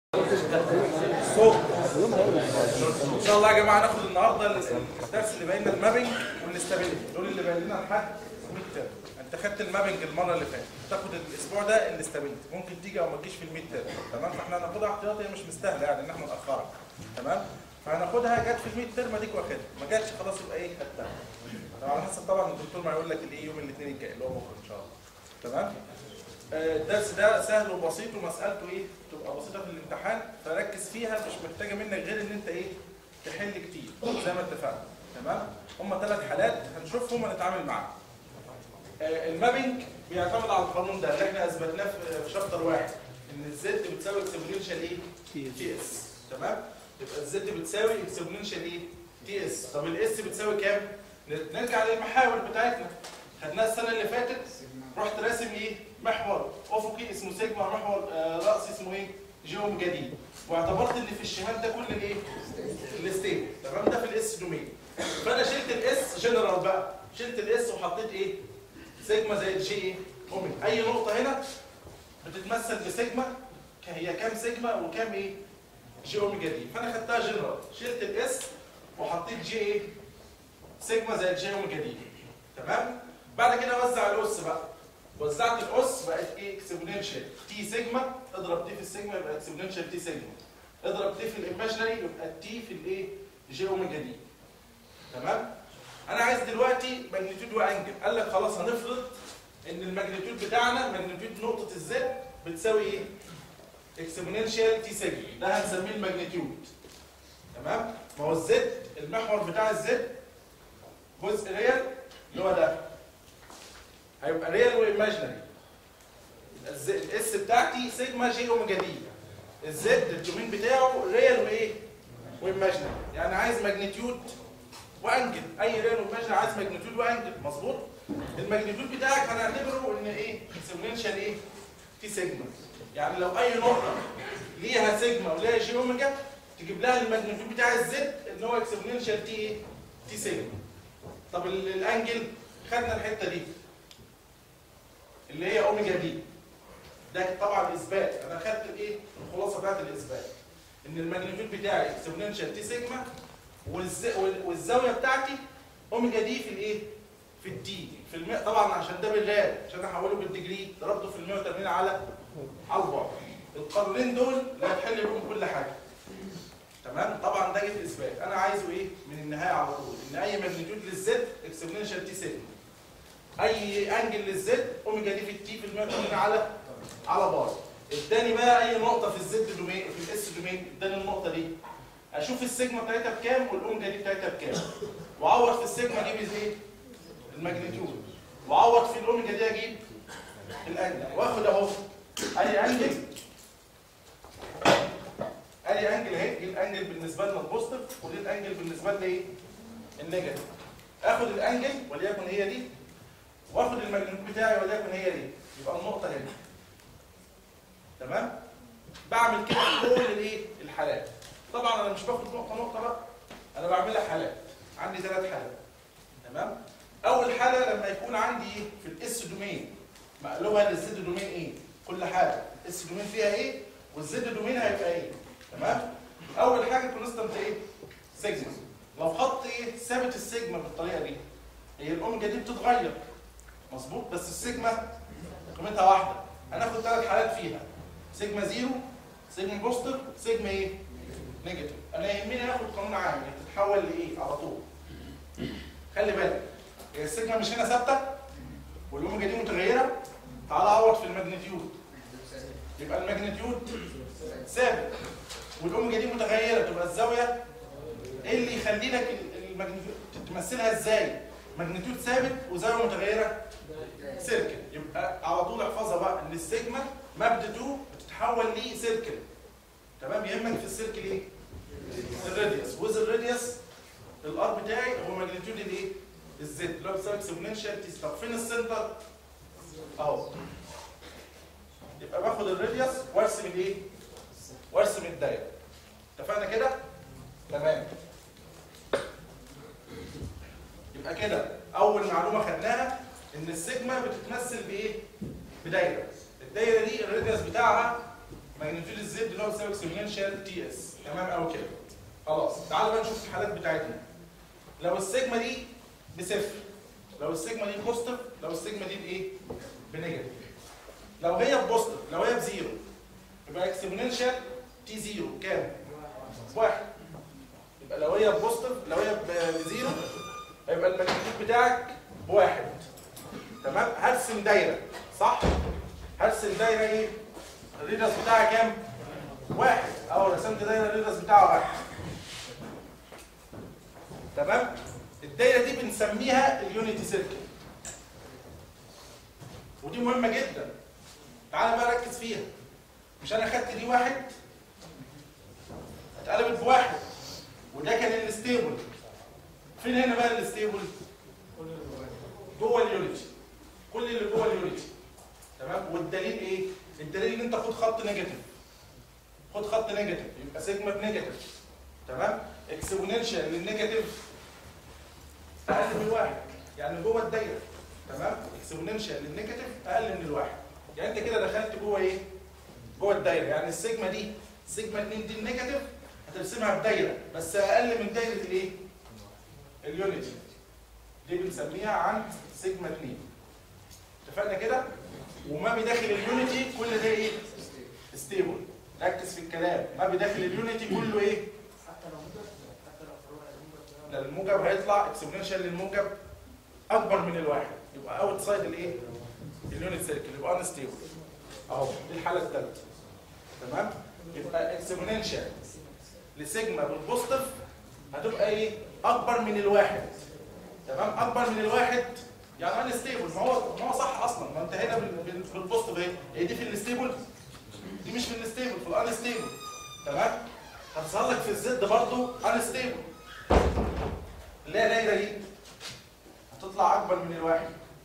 صوت ان شاء الله يا جماعه ناخد النهارده الدرس اللي باين لنا المابنج والاستابيليتي دول اللي باين لنا لحد ميد ترم انت خدت المابنج المره اللي فاتت تاخد الاسبوع ده الاستابيليتي ممكن تيجي او ما تجيش في الميد ترم تمام فاحنا هناخدها احتياطي هي مش مستاهله يعني ان احنا ناخرها تمام فهناخدها جت في الميد ترم اديك واخدها ما جاتش خلاص يبقى ايه خدتها على حسب طبعا الدكتور ما يقول لك الايه يوم الاثنين الجاي اللي هو بكره ان شاء الله تمام آه، الدرس ده سهل وبسيط ومسألته ايه تبقى بسيطة في الامتحان فركز فيها مش محتاجة منك غير ان انت ايه تحل كتير زي ما اتفقنا تمام هم ثلاث حالات هنشوفهم ونتعامل معاهم آه، المابنج بيعتمد على القانون ده اللي احنا اثبتناه في في شابتر واحد ان الزد بتساوي اكسبوننشال ايه تي اس تمام يبقى الزد بتساوي اكسبوننشال ايه تي اس طب الاس بتساوي كام نرجع للمحاور بتاعتنا خدناها السنه اللي فاتت رحت راسم ايه محور افقي اسمه سيجما محور آه راسي اسمه ايه جيوم جديد واعتبرت ان في الشمال ده كل الايه الستيت تمام ده في الاس دومين فانا شلت الاس جنرال بقى شلت الاس وحطيت ايه سيجما زائد جي ايه اوميجا اي نقطه هنا بتتمثل بسيجما هي كام سيجما وكام ايه جي اوميجا دي فانا خدتها جنرال شلت الاس وحطيت جي ايه سيجما زائد جي اوميجا دي تمام بعد كده وزع الاس بقى وزعت الاس بقت ايه اكسبوننشال تي سيجما اضرب تي في السيجما يبقى اكسبوننشال تي سيجما اضرب تي في الايماجينري يبقى تي في الايه جي اوميجا دي تمام انا عايز دلوقتي ماجنتيود وانجل قال لك خلاص هنفرض ان الماجنتيود بتاعنا ماجنتيود نقطه الزد بتساوي ايه اكسبوننشال تي سيجما ده هنسميه الماجنتيود تمام ما هو الزد المحور بتاع الزد جزء ريال اللي هو ده هيبقى ريال وايماجينري الاس بتاعتي سيجما جي اوميجا دي الزد الدومين بتاعه ريال وايه وايماجينري يعني عايز ماجنتيود وانجل اي ريال وايماجينري عايز ماجنتيود وانجل مظبوط الماجنتيود بتاعك هنعتبره ان ايه اكسبوننشال ايه تي سيجما يعني لو اي نقطه ليها سيجما وليها جي اوميجا تجيب لها الماجنتيود بتاع الزد ان هو اكسبوننشال تي ايه تي سيجما طب الانجل خدنا الحته دي اللي هي اوميجا دي ده طبعا اثبات انا خدت الايه الخلاصه بتاعت الاثبات ان الماجنتيود بتاعي اكسبوننشال تي سيجما والز... والزاويه بتاعتي اوميجا دي في الايه في الدي في المي... طبعا عشان ده بالريال عشان احوله بالديجري ضربته في ال 180 على على البعد القانونين دول اللي هتحل بيهم كل حاجه تمام طبعا ده جه اثبات انا عايزه ايه من النهايه على طول ان اي ماجنتيود للزد اكسبوننشال تي سيجما اي انجل للزد اوميجا دي في التي في المية على على بار اداني بقى اي نقطه في الزد دومين في الاس دومين اداني النقطه دي اشوف السيجما بتاعتها بكام والاوميجا دي بتاعتها بكام واعوض في السيجما اجيب ايه الماجنتيود واعوض في الاوميجا دي اجيب الانجل واخد اهو اي انجل اي انجل اهي دي الانجل بالنسبه لنا البوزيتيف ودي الانجل بالنسبه لنا ايه النيجاتيف اخد الانجل وليكن هي دي واخد الماجنتيود بتاعي وليكن هي دي يبقى النقطه هنا تمام بعمل كده في كل الايه الحالات طبعا انا مش باخد نقطه نقطه بقى انا بعملها حالات عندي ثلاث حالات تمام اول حاله لما يكون عندي ايه في الاس دومين مقلوبها للزد دومين ايه كل حاجه الاس دومين فيها ايه والزد دومين هيبقى ايه تمام اول حاجه كونستانت ايه سيجما لو خط ايه ثابت السيجما بالطريقه دي هي الاوميجا دي بتتغير مظبوط بس السيجما قيمتها واحده هناخد ثلاث حالات فيها سيجما زيرو سيجما بوستر سيجما ايه نيجاتيف انا يهمني اخد قانون عام تتحول لايه على طول خلي بالك هي السيجما مش هنا ثابته والاوميجا دي متغيره تعال عوض في الماجنتيود يبقى الماجنتيود ثابت والاوميجا دي متغيره تبقى الزاويه ايه اللي يخلي لك الماجنتيود تمثلها ازاي ماجنتيود ثابت وزاويه متغيره سيركل يبقى على طول احفظها بقى ان السيجما مبدا 2 بتتحول لسيركل تمام يهمك في السيركل ايه الراديوس وذ الراديوس الار بتاعي هو ماجنتيود الايه الزد اللي هو بيساوي اكسبوننشال تي طب فين السنتر اهو يبقى باخد الراديوس وارسم الايه وارسم الدايره اتفقنا كده تمام يبقى كده اول معلومه خدناها ان السيجما بتتمثل بايه بدايره الدايره دي الراديوس بتاعها ماجنتيود الزد اللي هو بيساوي اكسبوننشال تي اس تمام قوي كده خلاص تعالوا بقى نشوف الحالات بتاعتنا لو السيجما دي بصفر لو السيجما دي بوزيتيف لو السيجما دي بايه بنيجاتيف لو هي بوزيتيف لو هي بزيرو يبقى اكسبوننشال تي زيرو كام واحد يبقى لو هي بوزيتيف لو هي بزيرو هيبقى الماجنتيود بتاعك بواحد تمام هرسم دايره صح هرسم دايره ايه الريدس بتاعها كام واحد اهو رسمت دايره الريدس بتاعها واحد تمام الدايره دي بنسميها اليونيتي سيركل ودي مهمه جدا تعال بقى ركز فيها مش انا خدت دي واحد اتقلبت بواحد وده كان الستيبل فين هنا بقى الستيبل جوه اليونيتي كل اللي جوه اليونيتي تمام والدليل ايه الدليل ان انت خد خط نيجاتيف خد خط نيجاتيف يبقى سيجما بنيجاتيف تمام اكسبوننشال للنيجاتيف اقل من الواحد يعني جوه الدايره تمام اكسبوننشال للنيجاتيف اقل من الواحد يعني انت كده دخلت جوه ايه جوه الدايره يعني السيجما دي سيجما 2 دي النيجاتيف هترسمها بدايره بس اقل من دايره الايه اليونيتي دي بنسميها عند سيجما 2 اتفقنا كده وما بداخل اليونيتي كل ده ايه ستيبل ركز في الكلام ما بداخل اليونيتي كله ايه لا الموجب هيطلع اكسبوننشال للموجب اكبر من الواحد يبقى اوت سايد الايه اليونت سيركل يبقى انستيبل اهو دي الحاله الثالثه تمام يبقى اكسبوننشال لسيجما بالبوزيتيف هتبقى ايه اكبر من الواحد تمام اكبر من الواحد يعني انستيبل ما هو ما هو صح اصلا ما انت هنا بالبوزيتيف اهي هي دي في الستيبل دي مش في الستيبل في الانستيبل تمام هتظهر لك في الزد برضو انستيبل اللي هي دايره دي هتطلع اكبر من الواحد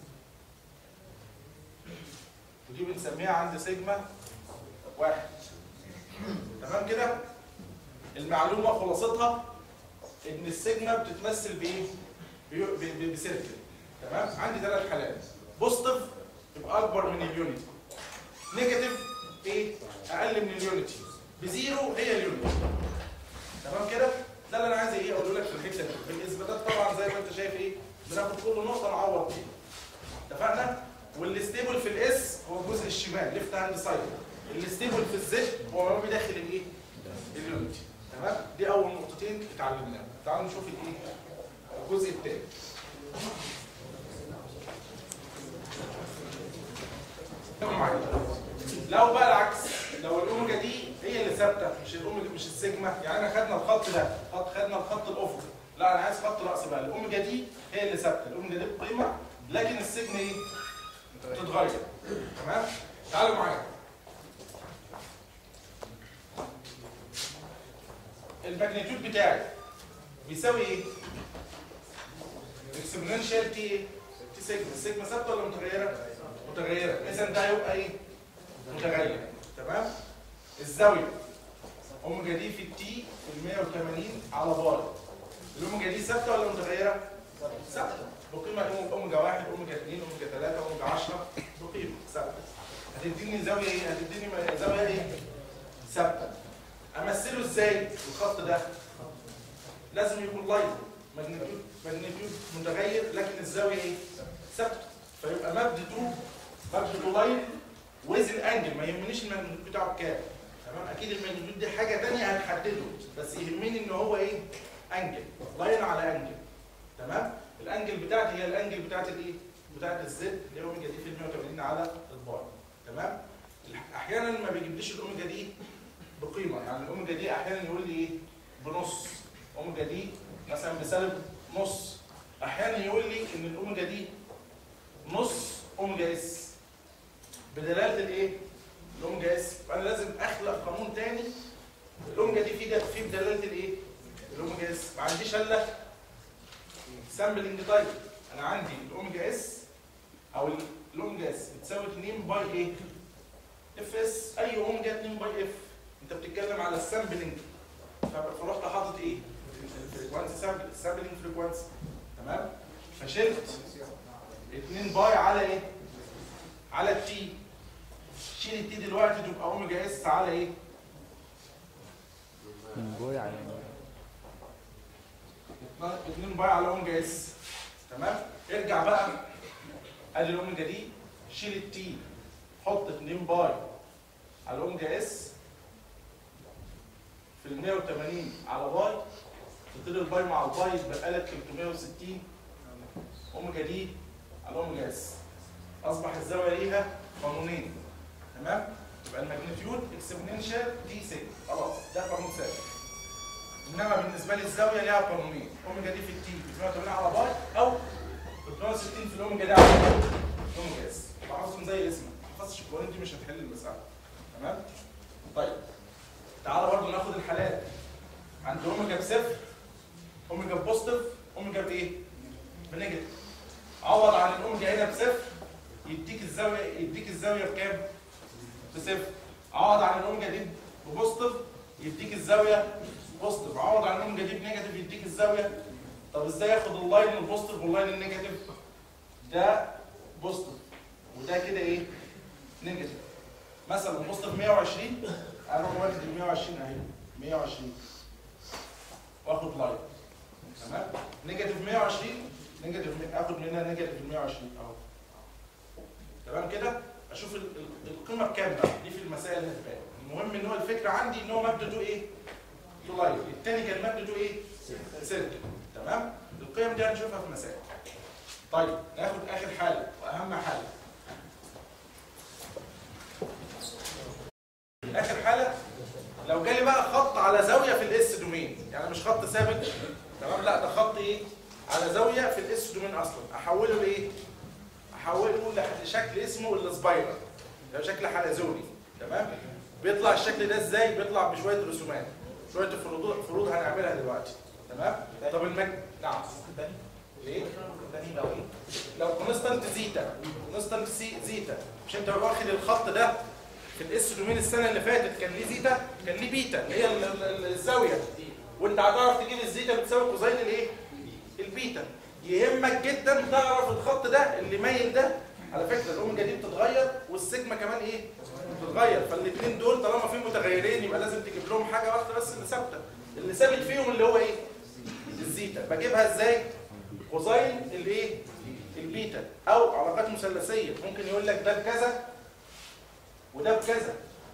ودي بنسميها عند سيجما واحد تمام كده المعلومه خلاصتها ان السيجما بتتمثل بايه بيو- ب- ب- بسيركل تمام عندي ثلاث حالات بوزيتيف يبقى اكبر من اليونيتي نيجاتيف ايه اقل من اليونيتي بزيرو هي اليونيتي تمام كده ده اللي انا عايز ايه اقوله لك في الحته دي بالاثباتات طبعا زي ما انت شايف ايه بناخد كل نقطه نعوض فيها اتفقنا والستيبل في الاس هو الجزء الشمال ليفت هاند سايد الستيبل في الزد هو ما بداخل الايه اليونيتي تمام دي اول نقطتين اتعلمناهم تعالوا نشوف الايه الجزء الثاني لو بقى العكس لو الاوميجا دي هي اللي ثابته مش الاوميجا مش السيجما يعني انا خدنا الخط ده خط خدنا الخط الافقي لا انا عايز خط راس بقى الاوميجا دي هي اللي ثابته الاوميجا دي بقيمه لكن السيجما ايه تتغير تمام تعالوا معايا الماجنتيود بتاعي بيساوي ايه اكسبوننشال تي ايه تي سيجما السيجما ثابته ولا متغيره متغيره اذا ده هيبقى ايه متغير تمام الزاويه اوميجا دي في التي في 180 على بار الاوميجا دي ثابته ولا متغيره ثابته بقيمه اوميجا 1 اوميجا 2 اوميجا 3 اوميجا 10 بقيمه ثابته هتديني زاويه ايه هتديني م- زاويه ايه ثابته امثله ازاي الخط ده لازم يكون لاين ماجنتيود ماجنتيود متغير لكن الزاويه ايه ثابته فيبقى مبد تو مبد تو لاين ويز الانجل ما يهمنيش الماجنتيود بتاعه بكام تمام اكيد الماجنتيود دي حاجه ثانيه هنحدده بس يهمني ان هو ايه انجل لاين على انجل تمام الانجل بتاعتي هي الانجل بتاعت الايه بتاعت الزد اللي هي اوميجا دي في 180 على البار تمام احيانا ما بيجيبليش الاوميجا دي بقيمه يعني الاوميجا دي احيانا يقول لي ايه بنص اوميجا دي مثلا بسالب نص احيانا يقول لي ان الاوميجا دي نص اوميجا اس بدلاله الايه الاوميجا اس فانا لازم اخلق قانون تاني الاوميجا دي في في بدلاله الايه الاوميجا اس ما عنديش الا سامبلنج تايب انا عندي الاوميجا اس او الاوميجا اس بتساوي 2 باي ايه اف اس اي اوميجا 2 باي اف انت بتتكلم على السامبلنج فرحت حاطط ايه الفريكوانسي سامبل السامبلنج فريكوانسي تمام فشلت 2 باي على ايه على التي شيل التي دلوقتي تبقى اوميجا اس على ايه؟ من جوه على 2 باي على اوميجا اس تمام ارجع بقى ادي الاوميجا دي شيل التي حط 2 باي على اوميجا اس في ال 180 على باي تطير الباي مع الباي يبقى لك 360 اوميجا دي على اوميجا اس اصبح الزاويه ليها قانونين تمام يبقى الماجنتيود اكسبوننشال دي سيجما خلاص ده قانون ثابت انما بالنسبه لي الزاويه ليها قانونين اوميجا دي في التي 180 على باي او 360 في الاوميجا دي على اوميجا اس حافظهم زي اسمك ما حفظتش القوانين دي مش هتحل المساله تمام طيب تعالى برضه ناخد الحالات عند اوميجا بصفر اوميجا بوزيتيف اوميجا بايه؟ بنيجاتيف عوض عن الاوميجا هنا بصفر يديك الزاويه يديك الزاويه بكام؟ بصفر عوض عن الاوميجا دي ببوزيتيف يديك الزاويه بوزيتيف عوض عن الاوميجا دي بنيجاتيف يديك الزاويه طب ازاي اخد اللاين البوزيتيف واللاين النيجاتيف؟ ده بوزيتيف وده كده ايه؟ نيجاتيف مثلا بوزيتيف 120 اروح واخد ال 120 اهي 120 واخد لاين تمام نيجاتيف 120 نيجاتيف اخد منها نيجاتيف 120 اهو تمام كده اشوف ال- ال- القيمه بكام بقى دي في المسائل اللي هتبان المهم ان هو الفكره عندي ان هو مادته ايه؟ تو لاين الثاني كان مادته ايه؟ سيركل تمام القيم دي هنشوفها في المسائل طيب ناخد اخر حاله واهم حاله اخر حاله لو جالي بقى خط على زاويه في الاس دومين يعني مش خط ثابت تمام لا ده خط ايه على زاويه في الاس دومين اصلا احوله لايه احوله لح- لشكل اسمه السبايرال ده شكل حلزوني تمام بيطلع الشكل ده ازاي بيطلع بشويه رسومات شويه فروض فروض هنعملها دلوقتي تمام طب المج نعم ليه تاني لو ايه؟ لو كونستانت زيتا كونستانت سي زيتا مش انت واخد الخط ده في الاس دومين السنه اللي فاتت كان ليه زيتا كان ليه بيتا اللي هي ال- ال- ال- الزاويه وانت هتعرف تجيب الزيتا بتساوي كوزين الايه البيتا يهمك جدا تعرف الخط ده اللي مايل ده على فكره الاوميجا دي بتتغير والسيجما كمان ايه بتتغير فالاثنين دول طالما في متغيرين يبقى لازم تجيب لهم حاجه واحده بس اللي ثابته اللي ثابت فيهم اللي هو ايه الزيتا بجيبها ازاي كوزين الايه البيتا او علاقات مثلثيه ممكن يقول لك ده بكذا وده بكذا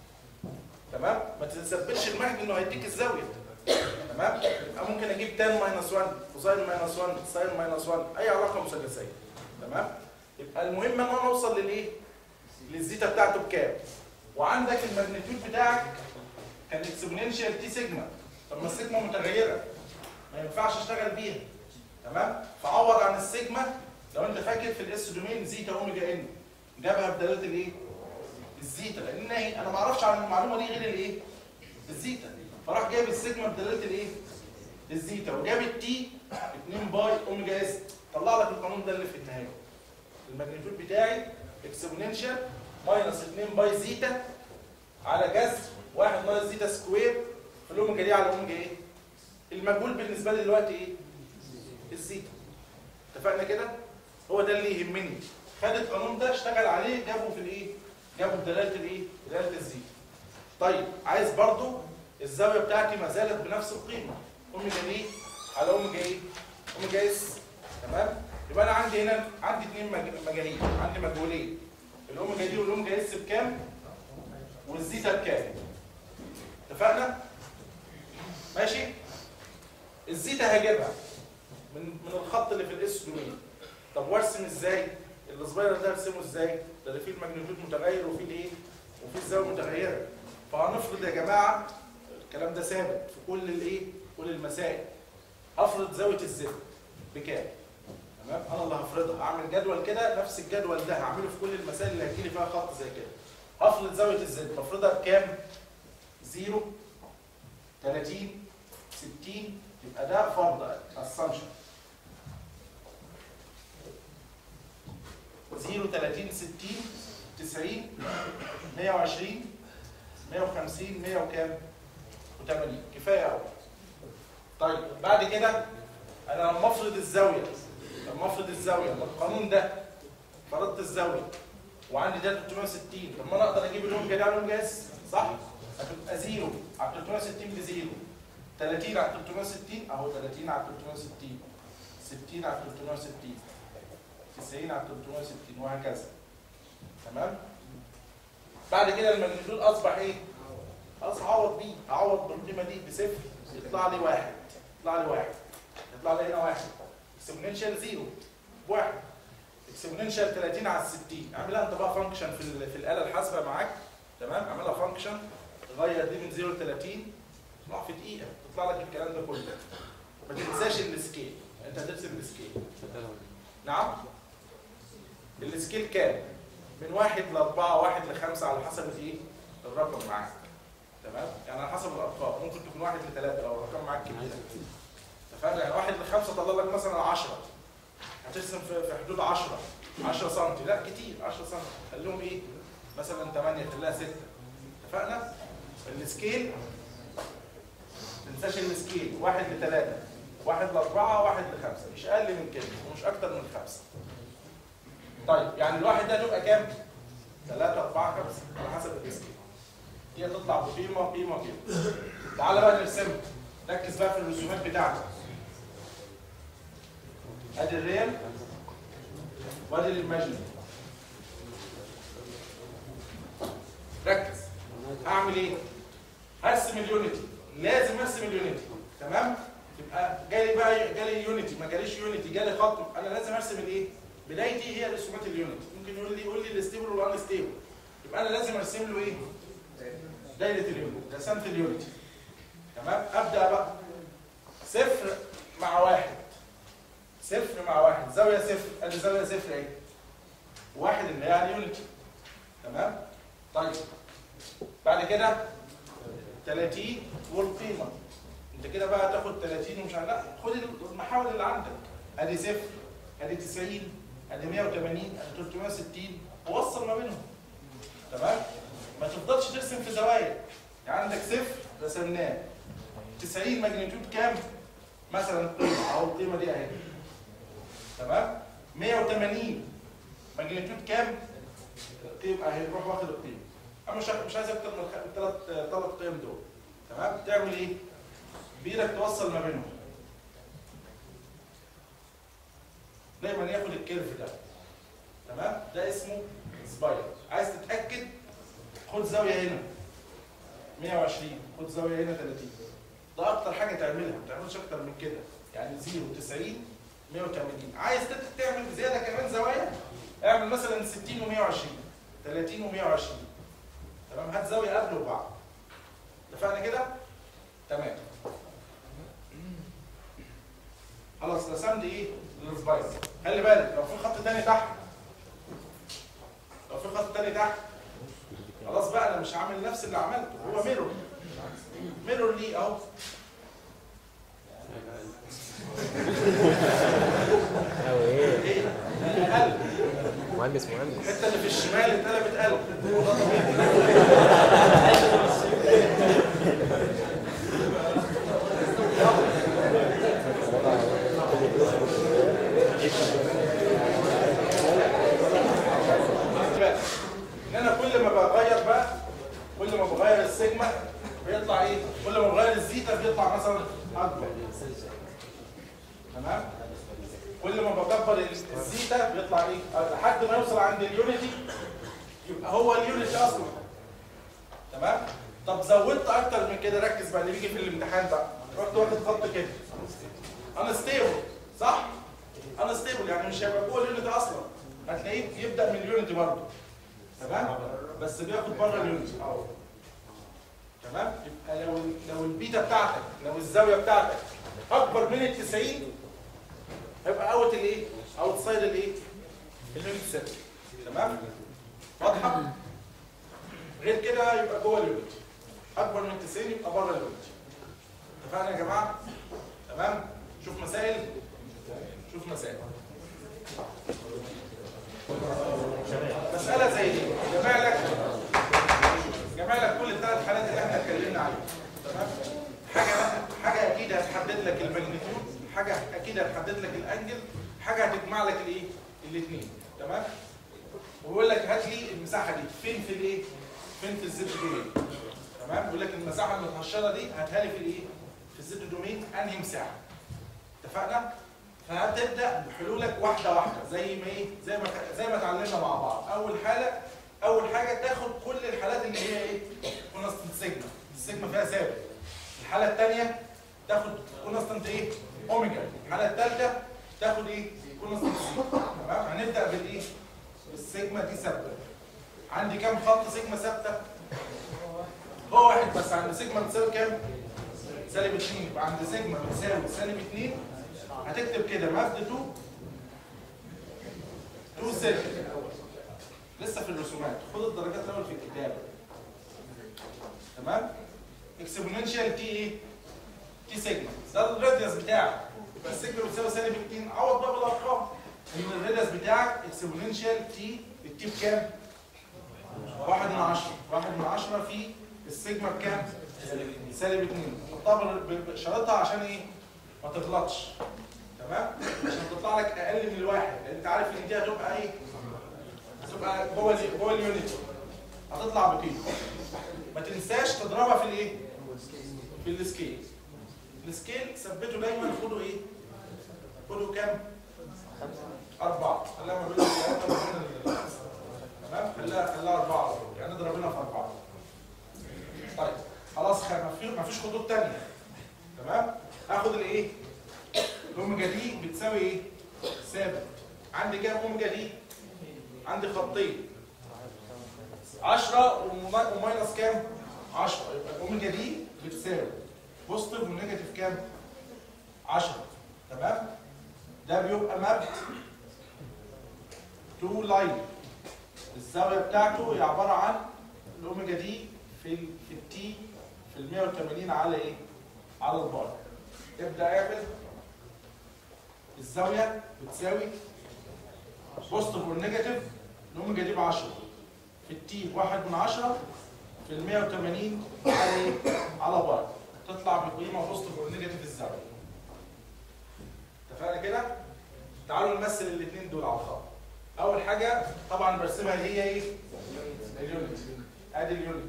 تمام ما تثبتش المهد انه هيديك الزاويه تمام يبقى ممكن اجيب تان ماينس 1 كوساين ماينس 1 ساين ماينس 1 اي علاقه مثلثيه تمام يبقى المهم ان انا اوصل للايه للزيتا بتاعته بكام وعندك الماجنتيود بتاعك كان اكسبوننشال تي سيجما طب ما السيجما متغيره ما ينفعش اشتغل بيها تمام فعوض عن السيجما لو انت فاكر في الاس دومين زيتا اوميجا ان جابها بدلاله الايه الزيتا لان هي انا ما اعرفش عن المعلومه دي غير الايه الزيتا فراح جايب السيجما بدلاله الايه الزيتا وجاب التي 2 باي اوميجا اس طلع لك القانون ده اللي في النهايه الماجنتيود بتاعي اكسبوننشال ماينس 2 باي زيتا على جذر 1 ناقص زيتا سكوير في الاوميجا دي على اوميجا ايه المجهول بالنسبه لي دلوقتي ايه الزيتا اتفقنا كده هو ده اللي يهمني خد القانون ده اشتغل عليه جابه في الايه جابه بدلاله الايه دلاله الزيتا طيب عايز برضو الزاويه بتاعتي ما زالت بنفس القيمه اوميجا دي على اوميجا ايه اوميجا اس تمام يبقى انا عندي هنا عندي اثنين مجاهيل عندي مجهولين الاوميجا دي والاوميجا اس بكام والزيتا بكام اتفقنا ماشي الزيتا هجيبها من من الخط اللي في الاس دومين طب وارسم ازاي السبايرال ده ارسمه ازاي ده اللي فيه الماجنتيود متغير وفيه الايه وفيه الزاويه متغيره فهنفرض يا جماعه الكلام ده ثابت في كل الايه كل المسائل هفرض زاويه الزد بكام تمام انا اللي هفرضها اعمل جدول كده نفس الجدول ده هعمله في كل المسائل اللي هتجيلي فيها خط زي كده هفرض زاويه الزد بفرضها بكام 0 30 60 يبقى ده فرض اسامبشن 0 30 60 90 120 150 100 وكام؟ و80 كفايه قوي. طيب بعد كده انا لما افرض الزاويه لما افرض الزاويه بالقانون ده فرضت الزاويه وعندي ده 360 طب ما انا اقدر اجيب الاوميجا دي على الاوميجا اس صح؟ هتبقى زيرو على 360 بزيرو 30 على 360 اهو 30 على 360 60 على 360 90 على 360 وهكذا تمام؟ بعد كده الماجنتيود اصبح ايه؟ خلاص اعوض بيه اعوض بالقيمه دي بصفر يطلع لي واحد يطلع لي واحد يطلع لي هنا واحد اكسبوننشال زيرو بواحد اكسبوننشال 30 على 60 اعملها انت بقى فانكشن في ال- في الاله الحاسبه معاك تمام اعملها فانكشن تغير دي من 0 ل 30 تطلع في دقيقه تطلع لك الكلام ده كله ما تنساش السكيل انت هترسم السكيل نعم السكيل كام؟ من واحد لأربعة واحد لخمسة على حسب الايه؟ الرقم معاك تمام؟ يعني على حسب الأرقام ممكن تكون واحد لثلاثة لو الأرقام معاك كبيرة اتفقنا يعني واحد لخمسة طلع لك مثلا 10 هترسم في في حدود 10 10 سم لا كتير 10 سم خليهم ايه؟ مثلا 8 خليها 6 اتفقنا؟ السكيل ما تنساش السكيل واحد لثلاثة واحد لأربعة واحد لخمسة مش أقل من كده ومش أكتر من خمسة طيب يعني الواحد ده تبقى كام؟ 3 4 5 على حسب الريسك دي هتطلع بقيمه قيمه كده تعالى بقى نرسمها ركز بقى في الرسومات بتاعتك ادي الريال وادي الايماجينري ركز هعمل ايه؟ هرسم اليونيتي لازم ارسم اليونيتي تمام؟ يبقى جالي بقى جالي يونيتي ما جاليش يونيتي جالي خط انا لازم ارسم الايه؟ بدايتي هي رسومات اليونت ممكن يقول لي يقول لي الستيبل والان ستيبل يبقى انا لازم ارسم له ايه دايره اليونت رسمت اليونت تمام ابدا بقى صفر مع واحد صفر مع واحد زاويه صفر ادي زاويه صفر اهي واحد اللي هي على اليونت تمام طيب بعد كده 30 والقيمه انت كده بقى تاخد 30 ومش عارف لا خد المحاور اللي عندك ادي صفر ادي 90 ادي 180 ادي 360 ووصل ما بينهم تمام ما تفضلش ترسم في زوايا يعني عندك صفر رسمناه 90 ماجنتيود كام مثلا قيمه او القيمه دي اهي تمام 180 ماجنتيود كام قيمه اهي روح واخد القيمه انا مش مش عايز اكتر من الثلاث ثلاث قيم دول تمام تعمل ايه بايدك توصل ما بينهم دايما ياخد الكيرف ده تمام ده اسمه سباير عايز تتاكد خد زاويه هنا 120 خد زاويه هنا 30 ده اكتر حاجه تعملها ما تعملش اكتر من كده يعني 0 90 180 عايز تعمل زياده كمان زوايا اعمل مثلا 60 و120 30 و120 تمام هات زاويه قبل وبعد اتفقنا كده تمام خلاص رسمت ايه السبايس خلي بالك لو في خط تاني تحت لو في خط تاني تحت خلاص بقى انا مش هعمل نفس اللي عملته هو ميرور ميرور ليه اهو أو إيه ايه قلب مهندس مهندس الحته اللي في الشمال اتقلبت قلب وده طبيعي بقى ان انا كل ما بغير بقى كل ما بغير السيجما بيطلع ايه كل ما بغير الزيتا بيطلع مثلا اكبر تمام كل ما بكبر الزيتا بيطلع ايه لحد ما يوصل عند اليونيتي يبقى هو اليونيتي اصلا تمام طب زودت اكتر من كده ركز بقى اللي بيجي في الامتحان بقى رحت واخد خط كده انا ستيبل صح انا ستيبل يعني مش هيبقى جوه اليونيتي اصلا هتلاقيه يبدا من اليونيتي برضه تمام بس بياخد بره اليونيتي اهو تمام يبقى لو لو البيتا بتاعتك لو الزاويه بتاعتك اكبر من ال 90 هيبقى اوت الايه اوت سايد الايه اليونت سيركل تمام واضحه غير كده يبقى جوه اليونت اكبر من 90 يبقى بره اليونت اتفقنا يا جماعه تمام شوف مسائل شوف مسائل مسألة زي دي جمع لك جمع لك كل الثلاث حالات اللي احنا اتكلمنا عليها تمام حاجة حاجة أكيد هتحدد لك الماجنتيود حاجة أكيد هتحدد لك الأنجل حاجة هتجمع لك الإيه؟ الاثنين تمام ويقول لك هات لي المساحه دي فين في الايه؟ فين في الزد دومين تمام؟ يقول لك المساحه المتهشره دي هاتها لي في الايه؟ في الزد دومين انهي مساحه؟ اتفقنا؟ فهتبدا بحلولك واحده واحده زي ما ايه؟ زي ما زي ما اتعلمنا مع بعض، اول حاله اول حاجه تاخد كل الحالات اللي هي ايه؟ كونستنت سيجما، السيجما فيها ثابت. الحاله الثانيه تاخد كونستنت ايه؟ اوميجا، الحاله الثالثه تاخد ايه؟ كونستنت سيجما، تمام؟ هنبدا بالايه؟ السيجما دي ثابته. عندي كام خط سيجما ثابته؟ هو واحد بس عند سيجما بتساوي كام؟ سالب 2 يبقى عند سيجما بتساوي سالب 2 هتكتب كده مفد 2 2 سيجما لسه في الرسومات خد الدرجات الاول في الكتابه تمام اكسبوننشال تي ايه تي سيجما ده الراديوس بتاعك يبقى السيجما بتساوي سالب 2 عوض بقى بالارقام ان الراديوس بتاعك اكسبوننشال تي التي بكام 1 من 10 1 من 10 في السيجما بكام سالب 2 حطها بال- بشرطها عشان ايه ما تغلطش تمام عشان تطلع لك اقل من الواحد لان انت عارف ان دي هتبقى ايه هتبقى جوه ال- جوه اليونت هتطلع بكيلو ما تنساش تضربها في الايه في السكيل السكيل ثبته دايما خده ايه خده كام أربعة خليها ما بين الثلاثة وما بين الخمسة تمام خليها خليها أربعة على طول. يعني ضربنا في أربعة طيب خلاص خ- ما في- ما فيش خطوط تانية تمام هاخد الايه الاوميجا دي بتساوي ايه ثابت عندي كام اوميجا دي عندي خطين 10 وم- وماينس كام 10 يبقى الاوميجا دي بتساوي بوزيتيف ونيجاتيف كام 10 تمام ده بيبقى مابت تو لاين الزاويه بتاعته هي عباره عن الاوميجا دي في ال في التي في ال 180 على ايه؟ على البار. ابدا اعمل الزاويه بتساوي بوزيتيف والنيجاتيف الاوميجا دي ب 10 في التي بواحد من 10 في ال 180 على ايه؟ على بار. تطلع بقيمه بوزيتيف والنيجاتيف الزاويه. اتفقنا كده؟ تعالوا نمثل الاثنين دول على الخط. اول حاجه طبعا برسمها اللي هي ايه؟ اليونت ادي اليونت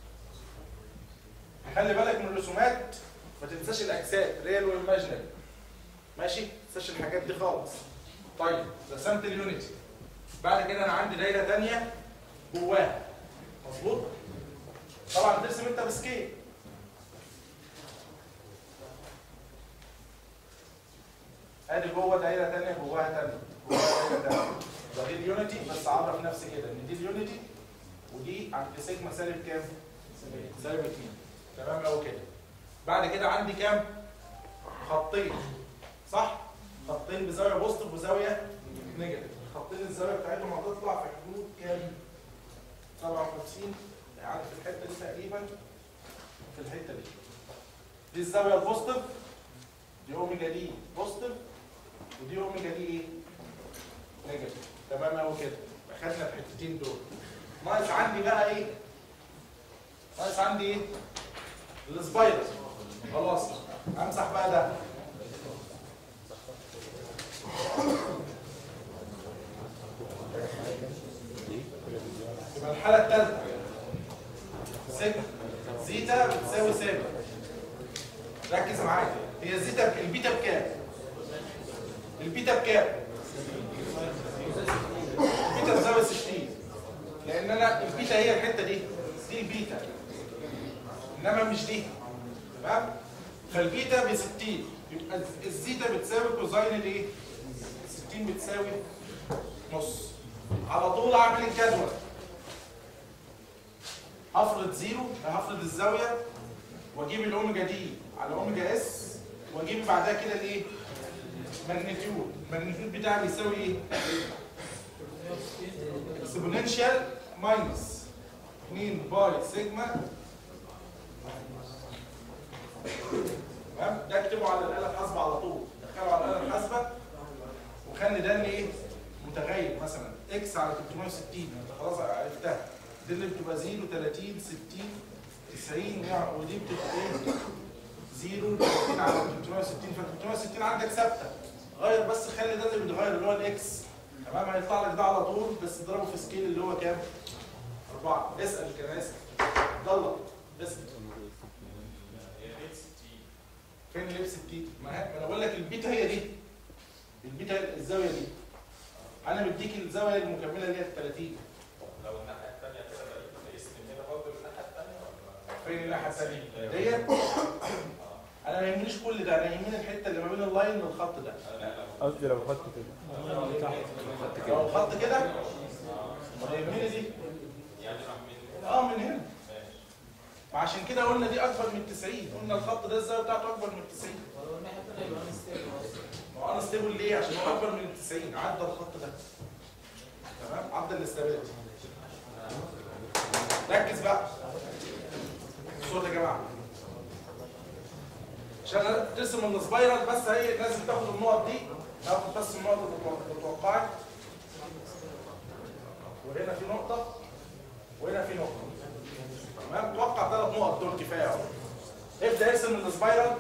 خلي بالك من الرسومات ما تنساش الاجساد ريال وايماجينري ماشي ما تنساش الحاجات دي خالص طيب رسمت اليونتي بعد كده انا عندي دايره ثانيه جواها مظبوط طبعا ترسم انت بسكيل ادي جوه دايره ثانيه جواها ثانيه جواها دايره ثانيه ودي اليونتي بس اعرف نفسي كده ان دي اليونتي ودي عند سيجما سالب كام؟ سالب 2 تمام قوي كده بعد كده عندي كام؟ خطين صح؟ خطين بزاويه بوزيتيف وزاويه نيجاتيف خطين الزاويه بتاعتهم هتطلع في حدود كام؟ 57 يعني في الحته دي تقريبا في الحته دي دي الزاويه البوزيتيف دي اوميجا دي بوزيتيف ودي اوميجا دي ايه؟ نيجاتيف تمام قوي كده اخدنا الحتتين دول ناقص عندي بقى ايه؟ ناقص عندي ايه؟ السبايرال خلاص امسح بقى ده يبقى الحالة الثالثة سيجما زيتا بتساوي سيجما ركز معايا هي زيتا البيتا بكام؟ البيتا بكام؟ البيتا بتساوي 60 لان انا البيتا هي الحته دي دي البيتا انما مش دي تمام فالبيتا ب 60 يبقى الزيتا بتساوي كوزاين الايه 60 بتساوي نص على طول اعمل الجدول هفرض زيرو هفرض الزاويه واجيب الاوميجا دي على اوميجا اس واجيب بعدها كده الايه ماجنتيود الماجنتيود بتاعي بيساوي ايه اكسبوننشال ماينس 2 باي سيجما تمام ده اكتبه على الاله الحاسبه على طول دخله على الاله الحاسبه وخلي ده اللي ايه متغير مثلا اكس على 360 انت خلاص عرفتها دي اللي بتبقى 0 30 60 90 يعني ودي بتبقى ايه 0 30 على 360 ف 360 عندك ثابته غير بس خلي ده اللي بيتغير اللي هو الاكس تمام هيطلع لك ده على طول بس اضربه في سكيل اللي هو كام؟ أربعة اسأل كان اسأل عبد الله اسأل فين اللي ب 60 ما هي- ما انا بقول لك البيتا هي دي البيتا الزاويه دي انا مديك الزاويه المكمله اللي هي ال 30 لو الناحية التانية كده بقيت بقيس من هنا برضه الناحية التانية ولا؟ فين الناحيه الثانيه ديت انا ما يهمنيش كل ده انا يهمني الحته اللي ما بين اللاين والخط ده لا لو قصدي لو خدت كده لو الخط كده ما يهمني دي يعني راح من اه من هنا ماشي فعشان كده قلنا دي اكبر من 90 قلنا الخط ده الزاويه بتاعته اكبر من 90 ما هو انا ستيبل ليه عشان هو اكبر من 90 عدى الخط ده تمام عدى الاستابيليتي ركز بقى الصوت يا جماعه عشان ترسم السبايرال بس هي لازم تاخد النقط دي تاخد بس النقط اللي اتوقعت وهنا في نقطه وهنا في نقطه تمام توقع ثلاث نقط دول كفايه اهو ابدا ارسم السبايرال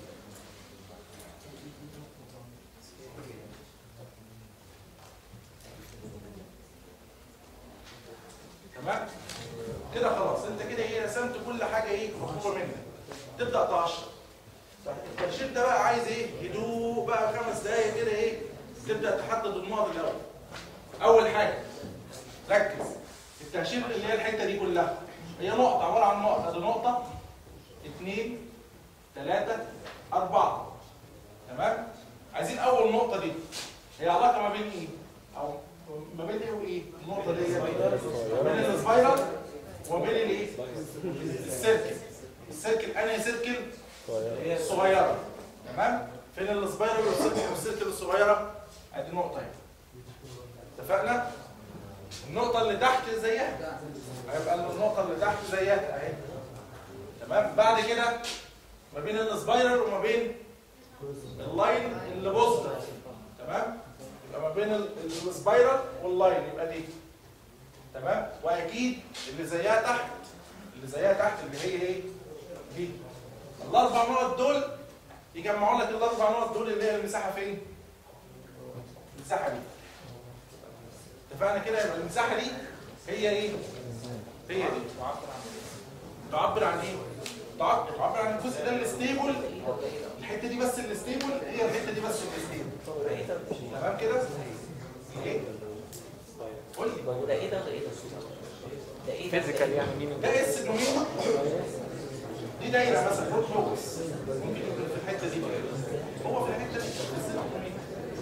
تمام كده خلاص انت كده ايه رسمت كل حاجه ايه مطلوبه منك تبدا تقشر طيب الترشيد ده بقى عايز ايه هدوء بقى خمس دقايق كده ايه تبدا تحدد النقط الاول اول حاجه ركز التهشير اللي هي الحته دي كلها هي نقطه عباره عن نقطه ادي نقطه اثنين ثلاثه اربعه تمام عايزين اول نقطه دي هي علاقه ما بين ايه او ما بين ايه وايه النقطه دي هي ما بين السبايرال وما بين الايه السيركل السيركل انهي سيركل الصغيره تمام فين السبايرال والسيركل والسيركل الصغيره ادي نقطه اهي اتفقنا النقطه اللي تحت زيها هيبقى النقطه اللي تحت زيها اهي تمام بعد كده ما بين السبايرال وما بين اللاين اللي بوزيتيف تمام يبقى ما بين ال- السبايرال واللاين يبقى دي تمام واكيد اللي زيها تحت اللي زيها تحت اللي هي ايه دي الاربع نقط دول يجمعوا لك الاربع نقط دول اللي هي المساحه فين المساحه دي اتفقنا كده يبقى المساحه دي هي ايه هي دي تعبر عن ايه تعبر تعبر عن الجزء ده الستيبل الحته دي بس الستيبل هي الحته دي بس الستيبل تمام كده ايه قول لي ده ايه ده وده ايه ده؟ ده ايه ده؟ فيزيكال يعني مين ده اس دومين دي دايره مثلا فوق فوكس ممكن يكون في الحته دي هو في الحته دي اس دومين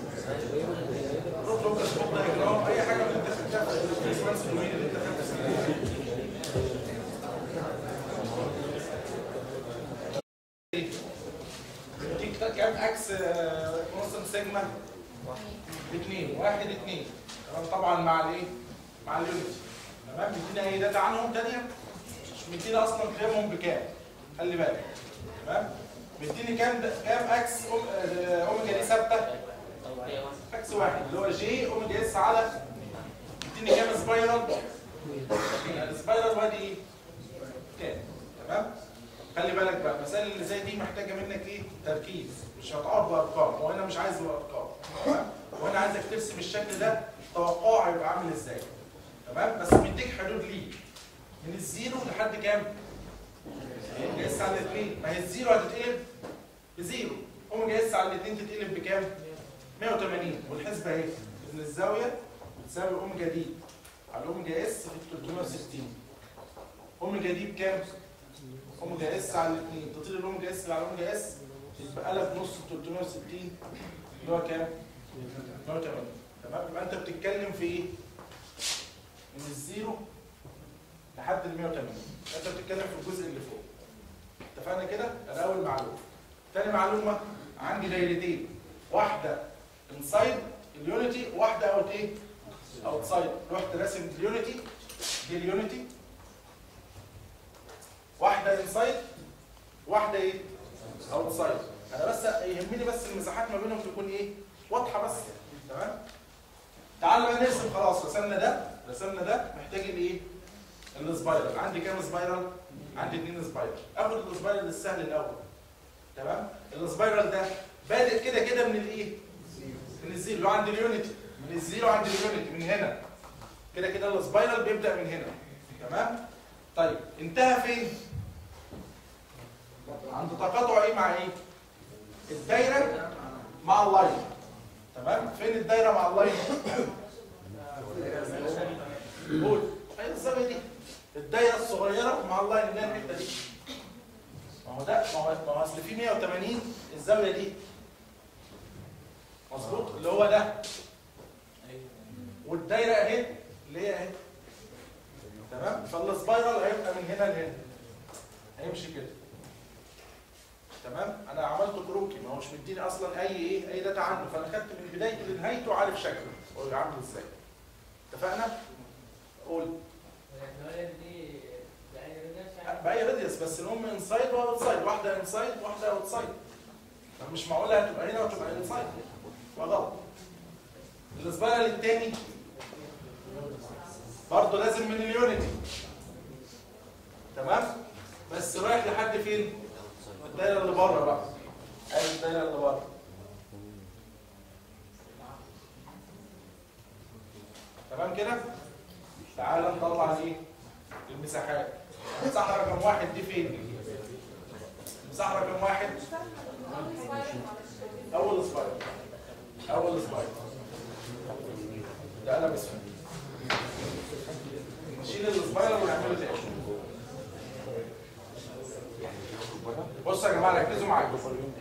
روت لوكس فوق دايجرام اي حاجه من اللي انت خدتها في الريسبونس دومين اللي انت خدتها دي كام اكس نص سيجما اثنين واحد اثنين تمام طبعا مع الايه؟ مع اليونت تمام مدينا اي داتا عنهم تانية مش مدينا اصلا قيمهم بكام خلي بالك تمام مديني كام كام اكس أوم- آه، اوميجا دي ثابته اكس واحد اللي هو جي اوميجا اس على مديني كام سبايرال السبايرال وادي ايه؟ كام تمام خلي بالك بقى المسائل اللي زي دي محتاجه منك ايه تركيز مش هتقعد بارقام هو انا مش عايز بارقام تمام وانا عايزك ترسم الشكل ده توقعه هيبقى عامل ازاي تمام بس مديك حدود ليه من الزيرو لحد كام اوميجا اس على الاثنين ما هي الزيرو هتتقلب بزيرو اوميجا اس على الاثنين تتقلب بكام 180 والحسبه اهي ان الزاويه بتساوي اوميجا دي على اوميجا اس في 360 اوميجا دي بكام اوميجا اس على الاثنين تطير الاوميجا اس على اوميجا اس يبقى لك نص 360 اللي هو كام 180 تمام يبقى انت بتتكلم في ايه من الزيرو لحد ال 180 انت بتتكلم في الجزء اللي فوق اتفقنا كده ده اول معلومه تاني معلومه عندي دايرتين واحده انسايد اليونيتي واحده اوت ايه اوتسايد رحت راسم اليونيتي دي اليونيتي واحده انسايد واحده ايه اوتسايد انا بس يهمني بس المساحات ما بينهم تكون ايه واضحه بس تمام تعال بقى نرسم خلاص رسمنا ده رسمنا ده محتاج الايه السبايرال عندي كام سبايرال عندي اثنين سبايرال اخد السبايرال السهل الاول تمام السبايرال ده بادئ كده كده من الايه من الزيرو اللي هو عند اليونيتي من الزيرو عند اليونت من هنا كده كده السبايرال بيبدا من هنا تمام طيب انتهى فين عند تقاطع ايه مع ايه الدايره مع اللاين تمام فين الدايره مع اللاين قول اي الزاويه دي الدايره الصغيره مع اللاين اللي هي الحته دي ما هو ده ما هو ما هو اصل في 180 الزاويه دي مظبوط اللي هو ده والدايره اهي اللي هي اهي تمام فالسبايرال هيبقى من هنا لهنا هيمشي كده تمام انا عملت كروكي ما هوش مديني اصلا اي ايه اي داتا عنه فانا خدت من بدايته لنهايته عارف شكله هو عامل ازاي اتفقنا قول باي راديوس بس الام انسايد واوت سايد واحده انسايد واحده اوت سايد فمش معقوله هتبقى هنا وتبقى انسايد وغلط السبايرال الثاني برضه لازم من اليونتي تمام بس رايح لحد فين الدايره اللي بره بقى ادي الدايره اللي بره تمام كده تعال نطلع الايه المساحات المساحه رقم واحد دي فين المساحه رقم واحد اول سباير اول سباير ده قلم اسود نشيل السبايرال ونعمله تاني بصوا يا جماعه ركزوا معايا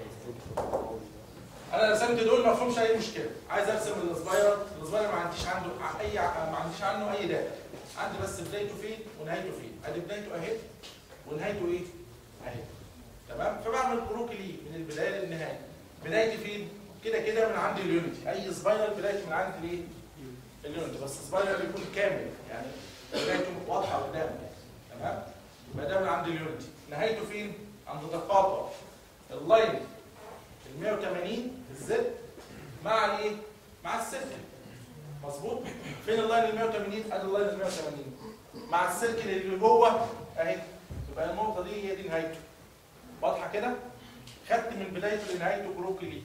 انا رسمت دول ما فيهمش اي مشكله عايز ارسم السبايرال السبايرال ما عنديش عنده اي ما عنديش عنه اي داتا عندي بس بدايته فين ونهايته فين ادي بدايته اهي ونهايته ايه اهي تمام فبعمل كروكي ليه من البدايه للنهايه بدايتي فين كده كده من عند اليونتي اي سبايرال بدايتي من عند الايه اليونتي بس السبايرال يكون كامل يعني بدايته واضحه قدامك تمام يبقى ده من عند اليونتي نهايته فين عند تقاطع اللاين ال 180 الزد مع الايه مع السيركل مظبوط فين اللاين ال 180 ادي اللاين ال 180 مع السيركل اللي جوه اهي يبقى النقطه دي هي دي نهايته واضحه كده خدت من بدايته لنهايته كروكي ليه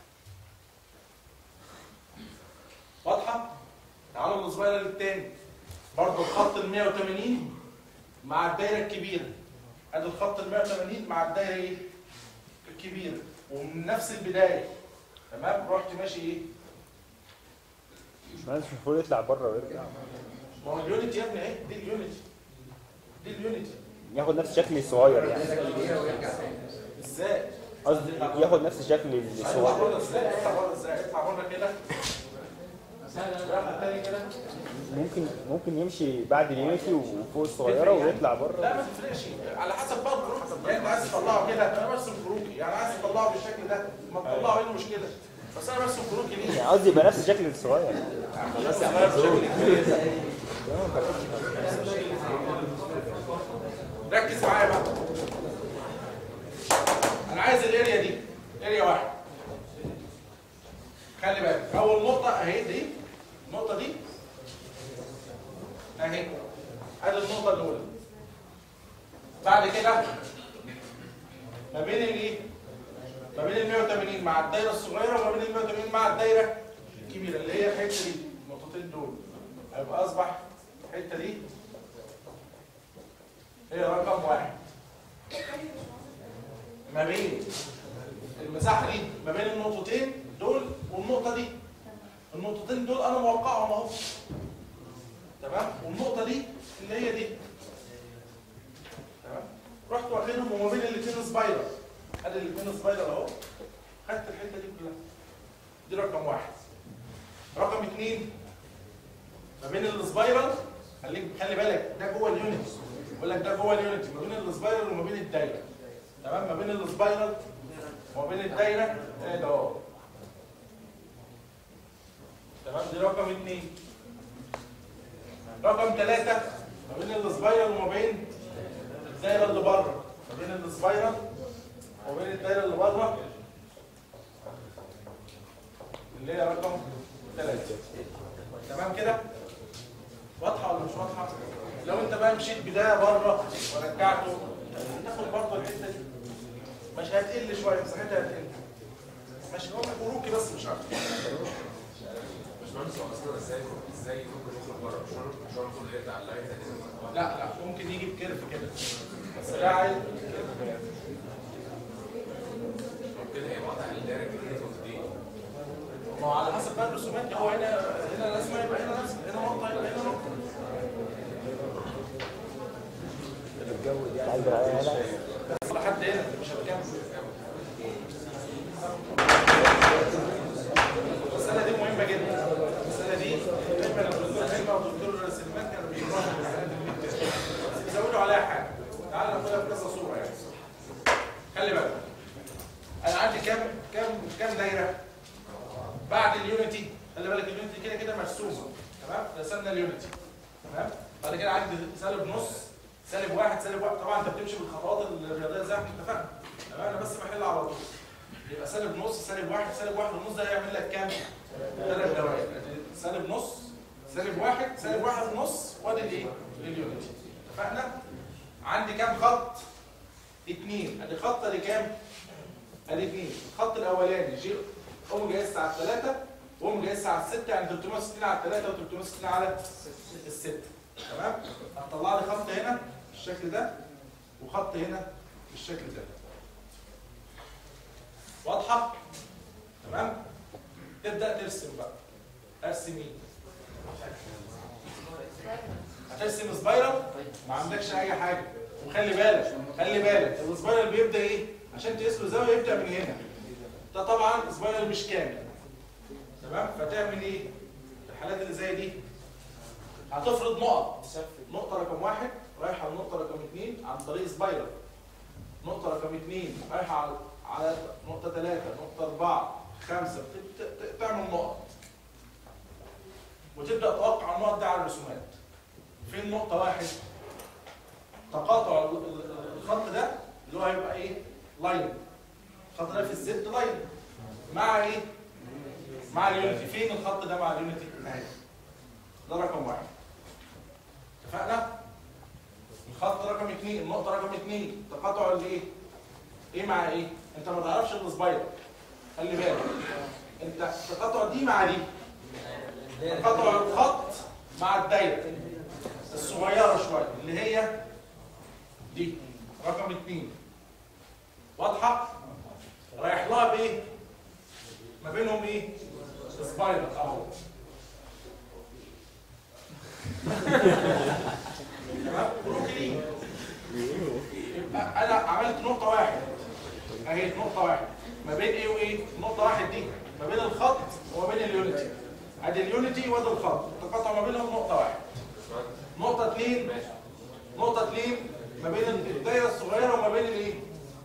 واضحه تعالوا للسبايرال الثاني برضه الخط ال 180 مع الدايره الكبيره ادي الخط ال 180 مع الدايره ايه الكبيره ومن نفس البدايه تمام رحت ماشي ايه مش المفروض يطلع بره ويرجع ما هو اليونت يا ابني اهي دي اليونت دي اليونت ياخد نفس الشكل الصغير يعني ازاي قصدي ياخد نفس الشكل يطلع الصغير بره ازاي يطلع بره ازاي يطلع بره كده واحد تاني كده ممكن ممكن يمشي بعد اليونيتي وفوق الصغيره ويطلع لا بره ما تفرقش على حسب بقى الجروب يعني انت عايز تطلعه كده انا برسم كروكي يعني عايز تطلعه بالشكل ده ما تطلعه ايه المشكله بس انا برسم كروكي ليه يعني قصدي يبقى نفس الشكل الصغير ركز معايا بقى انا عايز الاريا دي اريا واحد خلي بالك اول نقطه اهي دي النقطه دي اهي ادي النقطه الاولى بعد كده ما بين الايه ما بين ال 180 مع الدايره الصغيره وما بين ال 180 مع الدايره الكبيره اللي هي الحته دي النقطتين دول هيبقى اصبح الحته دي هي رقم واحد ما بين المساحه دي ما بين النقطتين دول والنقطه دي النقطتين دول انا موقعهم اهو تمام والنقطه دي اللي هي دي تمام رحت واخدهم وما بين الاثنين سبايرال ادي الاثنين سبايرال اهو خدت الحته دي كلها دي رقم واحد رقم اثنين ما بين السبايرال خليك خلي بالك ده جوه اليونت بقول لك ده جوه اليونت ما بين السبايرال وما بين الدايره تمام ما بين السبايرال وما بين الدايره ايه ده اهو تمام دي رقم اثنين رقم ثلاثة ما بين السبايرال وما بين الدايره اللي بره ما بين السبايرال وما بين الدايره اللي بره اللي هي رقم ثلاثة تمام كده واضحه ولا مش واضحه لو انت بقى مشيت بدايه بره ورجعته تاخد برضه الحته دي مش هتقل شويه مساحتها هتقل ماشي هو كروكي بس مش اكتر باشمهندس هو اصلا ازاي ازاي ممكن يخرج بره مش هو- مش هو المفروض يرجع على اللاين تاني لا لا ممكن يجي بكيرف كده بس ده عايز كده هي واضح الدايره الجديده دي ما هو على حسب بقى الرسومات هو هنا هنا رسمه يبقى هنا رسمه هنا نقطه يبقى هنا نقطه عايز رأيي هنا بس لحد هنا مش هتكمل المسألة دي مهمة جدا المسألة دي دايما الدكتور هيما والدكتور سليمان كانوا بيجربوا المسألة دي من التاني. بس بيزودوا عليها حاجة تعال ناخدها بكذا صورة يعني خلي بالك أنا عندي كام كام كام دايرة؟ بعد اليونتي خلي بالك اليونتي كده كده مرسومة تمام؟ رسمنا اليونتي تمام؟ بعد كده عندي سالب نص سالب واحد سالب واحد طبعا انت بتمشي بالخطوات الرياضيه زي ما احنا اتفقنا تمام انا بس بحل على طول يبقى سالب نص سالب واحد سالب واحد ونص ده هيعمل لك كام؟ ثلاث دوائر سالب نص سالب واحد سالب واحد ونص وادي الايه؟ اليونت اتفقنا؟ عندي كام خط؟ اثنين ادي خط ادي كام؟ ادي اثنين الخط الاولاني جي اوميجا اس على الثلاثه واوميجا اس على السته يعني 360 على الثلاثه و360 على السته تمام؟ هتطلع لي خط هنا بالشكل ده وخط هنا بالشكل ده واضحه تمام تبدا ترسم بقى ارسم ايه هترسم سبايرال ما عندكش اي حاجه وخلي بالك خلي بالك السبايرال بيبدا ايه عشان تقيس له زاويه يبدا من هنا ده طبعا سبايرال مش كامل تمام فتعمل ايه في الحالات اللي زي دي هتفرض نقط نقطة رقم واحد رايحة لنقطة رقم اثنين عن طريق سبايرال نقطة رقم اثنين رايحة على على نقطة ثلاثة نقطة أربعة خمسة ت- ت- تعمل نقط وتبدأ توقع النقط دي على الرسومات فين نقطة واحد تقاطع ال- ال- الخط ده اللي هو هيبقى ايه؟ لاين الخط ده في الزد لاين مع ايه؟ مع اليونتي فين الخط ده مع اليونتي؟ اهي ده رقم واحد اتفقنا؟ الخط رقم اثنين النقطة رقم اثنين تقاطع الايه؟ ايه مع ايه؟ انت ما تعرفش السبايرال خلي بالك انت التقاطع دي مع دي تقاطع الخط مع الدايرة الصغيرة شوية اللي هي دي رقم اثنين واضحة؟ رايح لها بايه؟ ما بينهم ايه؟ سبايرال اهو تمام بروكلي يبقى انا عملت نقطه واحد اهي نقطه واحد ما بين ايه وايه نقطه واحد دي ما بين الخط وما بين اليونتي ادي اليونتي وادي الخط التقاطع ما بينهم نقطه واحد نقطه اثنين نقطه اثنين ما بين الدايره الصغيره وما بين الايه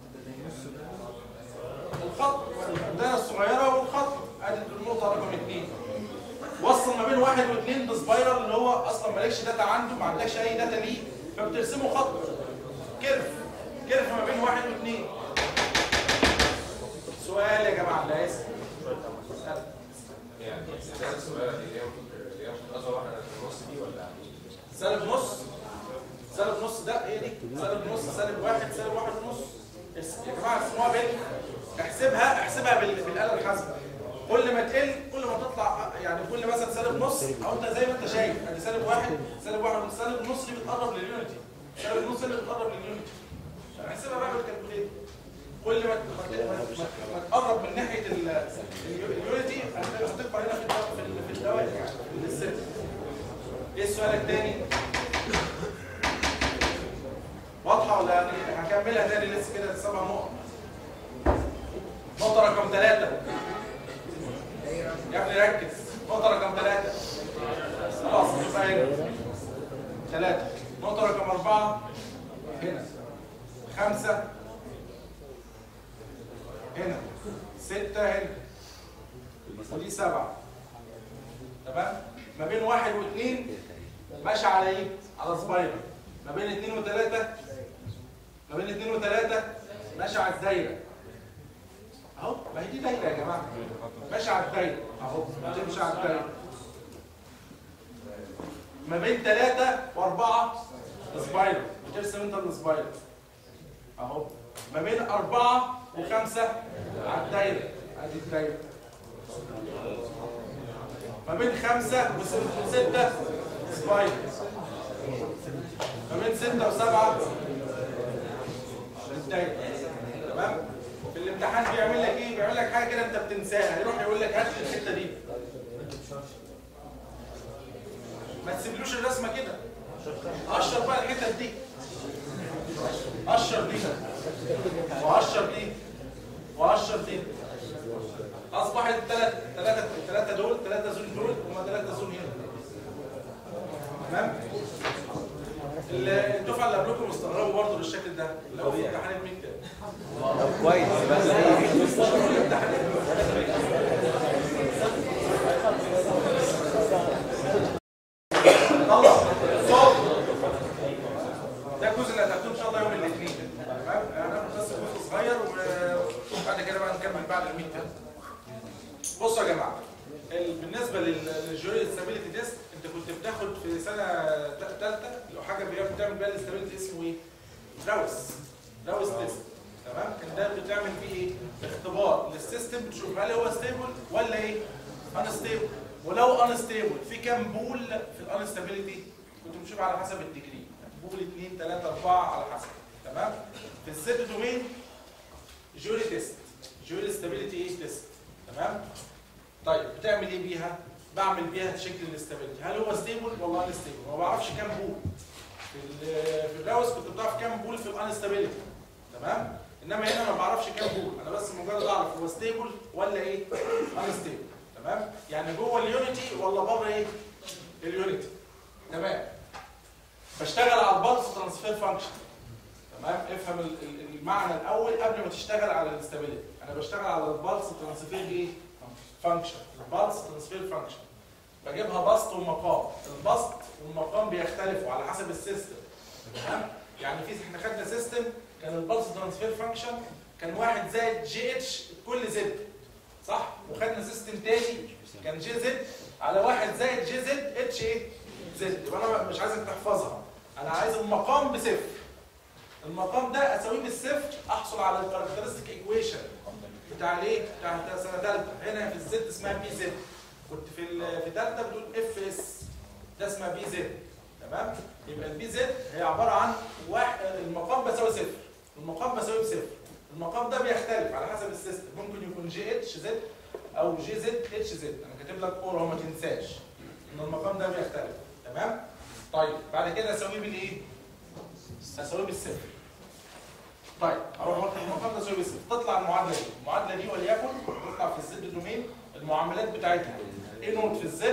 الخط الدايره الصغيره والخط ادي النقطه رقم اثنين وصل ما بين واحد واثنين بسبايرال اللي هو اصلا مالكش داتا عنده ما عندكش اي داتا ليه فبترسمه خط كيرف كيرف ما بين واحد واثنين سؤال يا جماعه لا يسأل اسأل. يعني الدايره الصغيره دي اللي هي اللي هي المفروض اصغر واحده في النص دي ولا سالب نص سالب نص ده هي دي سالب نص سالب واحد سالب واحد ونص اس- يا جماعه اسموها بال احسبها احسبها بال- بالاله الحاسبه كل ما تقل كل ما تطلع يعني كل مثلا سالب نص او انت زي ما انت شايف ادي سالب واحد سالب واحد ونص سالب نص دي بتقرب لليونتي سالب نص اللي بتقرب لليونتي احسبها بقى بالكالكوليتر كل ما ما- ما- ما تقرب من ناحيه ال- ال- اليونتي هت- هتكبر هنا في الدو- في ال- في الدوائر يعني في الست ايه السؤال الثاني؟ واضحه ولا يعني هكملها تاني لسه كده سبع نقط نقطه رقم ثلاثه يا ابني ركز نقطه رقم ثلاثه خلاص نشوفها هنا ثلاثه نقطه رقم اربعه هنا خمسه هنا سته هنا ودي سبعه تمام ما بين واحد واثنين ماشي على ايه؟ على سبايرال ما بين اثنين وثلاثة ما بين اثنين وثلاثة ماشي على الدايرة اهو ما هي دي دايرة يا جماعة ماشي على الدايرة اهو بتمشي على الدايرة ما بين ثلاثة وأربعة سبايرال بترسم انت السبايرال اهو ما بين أربعة وخمسة على الدايرة ادي الدايرة ما بين خمسة وستة سبايك ما بين ستة وسبعة الدايرة تمام في الامتحان بيعمل لك ايه بيعمل لك حاجه كده انت بتنساها يروح يقول لك هات لي الحته دي ما تسيبلوش الرسمه كده قشر بقى الحتت دي قشر دي وقشر دي وقشر دي اصبح الثلاث ثلاثه الثلاثه دول ثلاثه زون دول هم ثلاثه زون هنا تمام الدفعه اللي قبلكم استغربوا برضه بالشكل ده لو في امتحان الميد تيرم طب كويس بس طلع صوت ده الجزء اللي هتاخدوه ان شاء الله يوم الاثنين تمام هناخد بس جزء صغير وبعد كده بقى نكمل بعد الميد تيرم بصوا يا جماعه ال- بالنسبه للجوري ستابيليتي تيست انت كنت بتاخد في سنه ثالثه لو حاجه بيعرف بتعمل بيها الاستابيليتي اسمه ايه؟ راوس راوس تيست تمام كان ده بتعمل فيه ايه؟ اختبار للسيستم تشوف هل هو ستيبل ولا ايه؟ انستيبل ولو انستيبل في كام بول في الانستابيليتي كنت بتشوف على حسب الديجري بول 2 3 4 على حسب تمام في الست دومين جوري تيست جوري ستابيليتي ايه تيست تمام طيب بتعمل ايه بيها بعمل بيها شكل الاستابيليتي هل هو ستيبل ولا انستيبل ما بعرفش كام بول في ال- في الراوس كنت بتعرف كام بول في الانستابيليتي تمام انما هنا ما بعرفش كام بول انا بس مجرد اعرف هو ستيبل ولا ايه انستيبل تمام يعني جوه اليونيتي ولا بره ايه اليونيتي تمام بشتغل على البلس ترانسفير فانكشن تمام افهم ال- ال- المعنى الاول قبل ما تشتغل على الاستابيليتي انا بشتغل على البلس ترانسفير ايه فانكشن البلس ترانسفير فانكشن بجيبها بسط ومقام البسط والمقام بيختلفوا على حسب السيستم تمام يعني في احنا خدنا سيستم كان البلس ترانسفير فانكشن كان واحد زائد جي اتش كل زد صح وخدنا سيستم تاني كان جي زد على واحد زائد جي زد اتش ايه زد يبقى انا مش عايزك تحفظها انا عايز المقام بصفر المقام ده اساويه بالصفر احصل على الكاركترستيك ايكويشن بتاع الايه بتاع سنه ثالثه هنا في الزد اسمها بي زد كنت في ال- في ثالثه بتقول اف اس ده اسمها بي زد تمام يبقى البي زد هي عباره عن واحد المقام بيساوي صفر المقام بيساوي بصفر المقام ده بيختلف على حسب السيستم ممكن يكون جي اتش زد او جي زد اتش زد انا كاتب لك اور ما تنساش ان المقام ده بيختلف تمام طيب بعد كده اساويه بالايه اساويه بالصفر طيب اروح واخد المقام ده اساويه بالصفر تطلع المعادله دي المعادله دي وليكن تطلع في الزد دومين المعاملات بتاعتها ايه نوت في الزد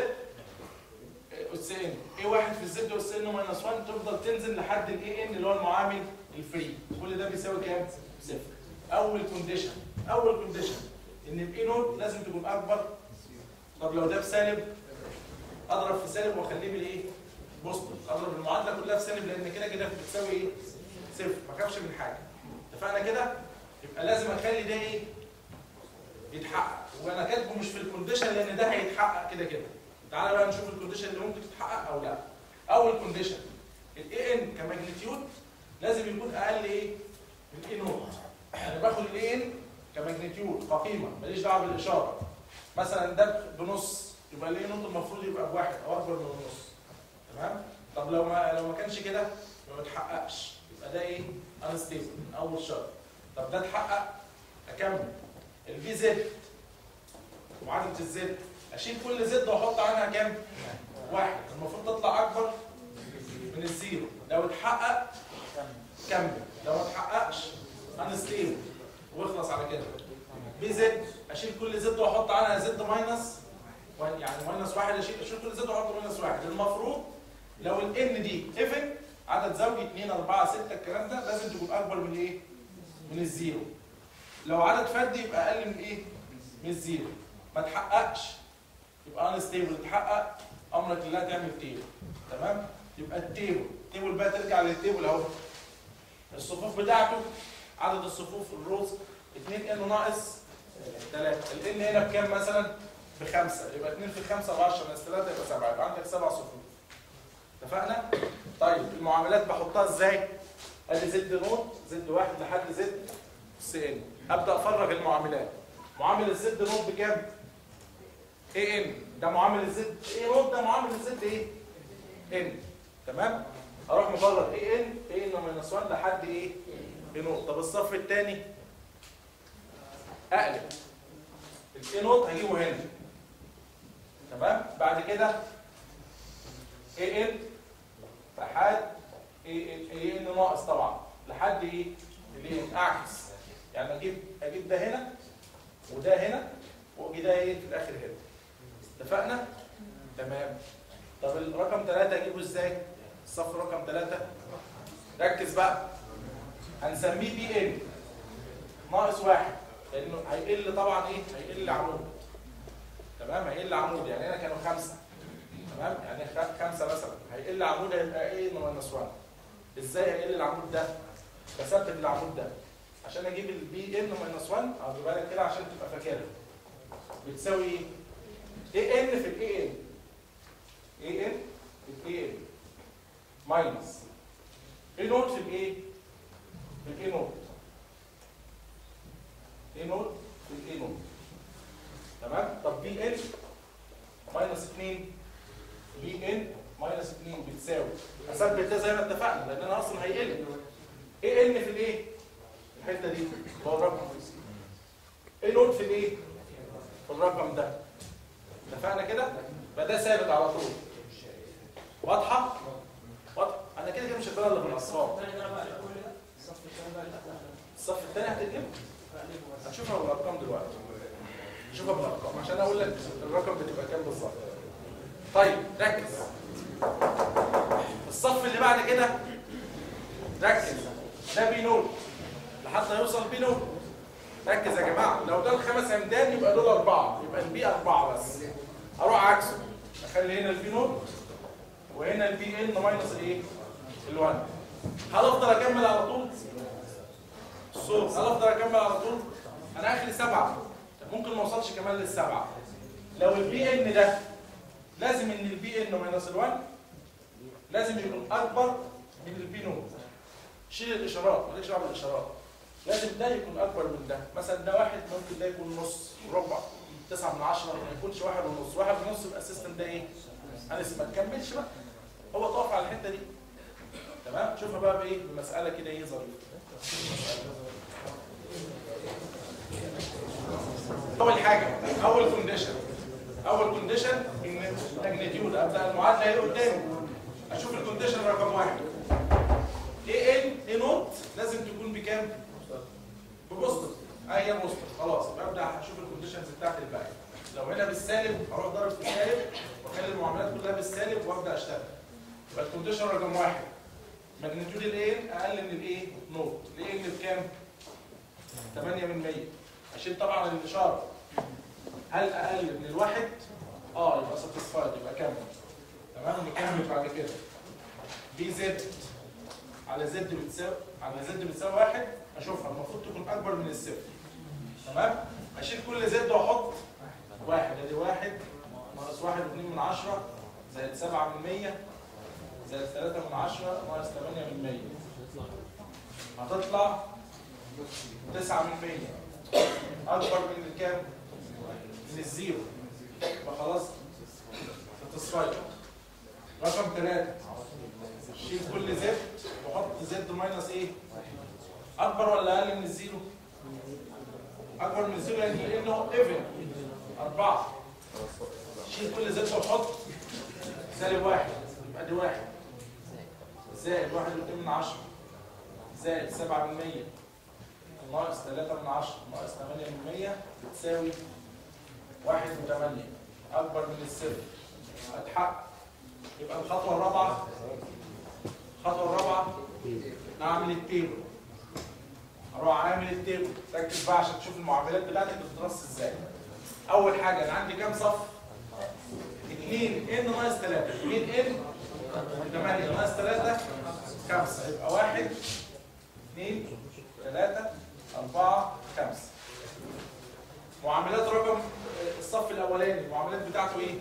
اس ان ايه واحد في الزد اس ان ماينس 1 تفضل تنزل لحد الاي ان اللي هو المعامل الفري كل ده بيساوي كام؟ صفر اول كونديشن اول كونديشن ان الاي نوت لازم تكون اكبر طب لو ده بسالب اضرب في سالب واخليه بالايه؟ بوزيتيف اضرب المعادله كلها في سالب لان كده كده بتساوي ايه؟ صفر ما اخافش من حاجه اتفقنا كده؟ يبقى لازم اخلي ده ايه؟ يتحقق وانا كاتبه مش في الكونديشن لان ده هيتحقق كده كده تعالى بقى نشوف الكونديشن اللي ممكن تتحقق او لا اول كونديشن الاي ان كماجنتيود لازم يكون اقل ايه من الاي نوت يعني باخد الاي ان كماجنتيود كقيمه ماليش دعوه بالاشاره مثلا ده بنص يبقى الاي نوت المفروض يبقى بواحد او اكبر من النص تمام طب لو ما لو ما كانش كده يبقى ما اتحققش يبقى ده ايه انستيبل اول شرط طب ده اتحقق اكمل الفي زد معادله الزد اشيل كل زد واحط عنها كام؟ واحد المفروض تطلع اكبر من الزيرو لو اتحقق كمل لو ما اتحققش انستيبل واخلص على كده بي زد اشيل كل زد واحط عنها زد ماينس وان- يعني ماينس واحد اشيل اشيل كل زد واحط ماينس واحد المفروض لو الان دي ايفن عدد زوجي 2 4 6 الكلام ده لازم تكون اكبر من ايه؟ من الزيرو لو عدد فردي يبقى اقل من ايه؟ من الزيرو ما تحققش يبقى انستيبل تحقق امرك لله تعمل تيبل تمام؟ يبقى التيبل التيبل بقى ترجع للتيبل اهو الصفوف بتاعته عدد الصفوف الروز 2 ان ناقص 3 الان هنا بكام مثلا؟ بخمسه يبقى 2 في 5 ب 10 ناقص 3 يبقى 7 يبقى عندك سبع صفوف اتفقنا؟ طيب المعاملات بحطها ازاي؟ ادي زد نوت زد واحد لحد زد سي ان ابدا افرغ المعاملات معامل الزد نوت بكام؟ اي ان ده معامل الزد ايه نوت ده معامل الزد ايه ان تمام اروح مفرغ ايه ان ايه ان ماينس 1 لحد ايه ايه نوت طب الصف الثاني اقلب الايه نوت هجيبه هنا تمام بعد كده ايه ان لحد ايه ان ايه ان ناقص طبعا لحد ايه الايه اعكس يعني اجيب اجيب ده هنا وده هنا واجي ده ايه في الاخر هنا اتفقنا تمام طب الرقم 3 اجيبه ازاي الصف رقم 3 ركز بقى هنسميه بي ان ناقص واحد لانه هيقل طبعا ايه هيقل عمود تمام هيقل عمود يعني هنا كانوا خمسه تمام يعني خ- خمسه مثلا هيقل عمود هيبقى ايه ماينس 1 ازاي هيقل العمود ده بثبت العمود ده عشان اجيب البي ان ماينس 1 هجيبها لك كده عشان تبقى فاكرها بتساوي ايه؟ ايه ان في الاي ان ايه ان في الاي ان ماينس ايه نوت في الايه؟ في الاي نوت ايه نوت في الاي نوت تمام؟ طب بي ان ماينس 2 بي ان ماينس 2 بتساوي اثبت ده زي ما اتفقنا لان انا اصلا هيقل ايه ان في الايه؟ الحته دي هو الرقم ايه نوت في الايه؟ في الرقم ده اتفقنا كده؟ يبقى ده ثابت على طول واضحه؟ واضحه انا كده كده مش هقبلها الا بالاصفار الصف الثاني هتقلبه هتشوفها بالارقام دلوقتي شوفها بالارقام عشان اقول لك الرقم بتبقى كام بالظبط طيب ركز الصف اللي بعد كده ركز ده بي نوت لحد ما يوصل بي نوت ركز يا جماعه لو ده الخمس عمدان يبقى دول اربعه يبقى البي اربعه بس اروح عكسه اخلي هنا البي نوت وهنا البي ان ماينس الايه؟ ال1 هل افضل اكمل على طول؟ الصوت هل افضل اكمل على طول؟ انا اخري سبعه ممكن ما اوصلش كمان للسبعه لو البي ان ده لازم ان البي ان ماينس ال1 لازم يكون اكبر من البي نوت شيل الاشارات مالكش دعوه بالاشارات لازم ده يكون اكبر من ده مثلا ده واحد ممكن ده يكون نص ربع تسعة من عشرة ما يكونش واحد ونص واحد ونص يبقى السيستم ده ايه هنس ما تكملش بقى هو طاف على الحته دي تمام شوفها بقى بايه بمساله كده ايه ظريفه اول حاجه اول كونديشن اول كونديشن ان الماجنتيود ابدا المعادله ايه قدامي اشوف الكونديشن رقم واحد ايه ان ايه نوت لازم تكون بكام ببوستر اي بوستر خلاص يبقى ابدا هشوف الكونديشنز بتاعت الباقي لو هنا بالسالب اروح ضارب في السالب واخلي المعاملات كلها بالسالب وابدا اشتغل يبقى الكونديشن رقم واحد ماجنتيود الايه اقل من الايه نوت الايه اللي بكام 8 من 100 اشيل طبعا الاشاره هل اقل من الواحد اه يبقى ساتسفايد يبقى كمل تمام نكمل بعد كده بي زد على زد بتساوي على زد بتساوي واحد اشوفها المفروض تكون اكبر من الصفر تمام اشيل كل زد واحط واحد ادي واحد ناقص واحد واثنين من عشرة زائد سبعة من مية زائد ثلاثة من عشرة ناقص ثمانية من مية هتطلع تسعة من مية أكبر من الكام؟ من الزيرو يبقى خلاص ساتسفايد رقم ثلاثة شيل كل زد وحط زد ماينس ايه؟ أكبر ولا أقل من الزيرو؟ أكبر من الزيرو يعني لأنه ايفن أربعة شيل كل زد وحط سالب واحد يبقى دي واحد زائد واحد واتنين من عشرة زائد سبعة من مية ناقص تلاتة من عشرة ناقص تمانية من مية بتساوي واحد وتمانية أكبر من الصفر هتحقق يبقى الخطوة الرابعة الخطوة الرابعة أعمل التيبل أروح عامل التيبل ركز بقى عشان تشوف المعاملات بتاعتك بتترص إزاي أول حاجة أنا عندي كام صف؟ 2 ان ناقص 3 2 ان 8 ناقص 3 5 يبقى 1 2 3 4 5 معاملات رقم الصف الاولاني المعاملات بتاعته ايه؟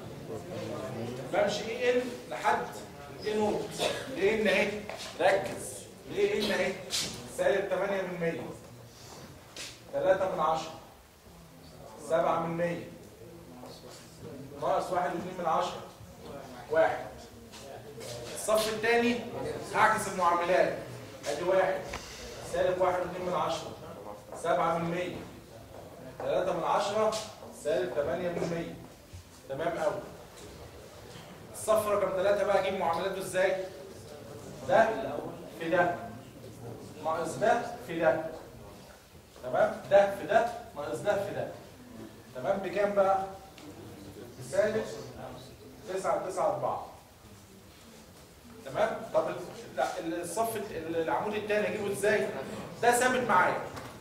بمشي ايه ان لحد ايه نوت ليه ان اهي ركز ليه ان اهي سالب 8 من 100 3 من 10 7 من 100 ناقص واحد واتنين من عشرة واحد الصف الثاني هعكس المعاملات ادي واحد سالب واحد واتنين من عشرة سبعة من مية تلاتة من عشرة سالب تمانية من مية تمام قوي الصف رقم ثلاثة بقى اجيب معاملاته ازاي؟ ده في ده ناقص ده في ده تمام؟ ده في ده ناقص ده في ده تمام بكام بقى؟ بسالب تسعة تسعة أربعة تمام؟ طب ال- لا ال- الصف ال- العمود الثاني اجيبه ازاي؟ ده ثابت معايا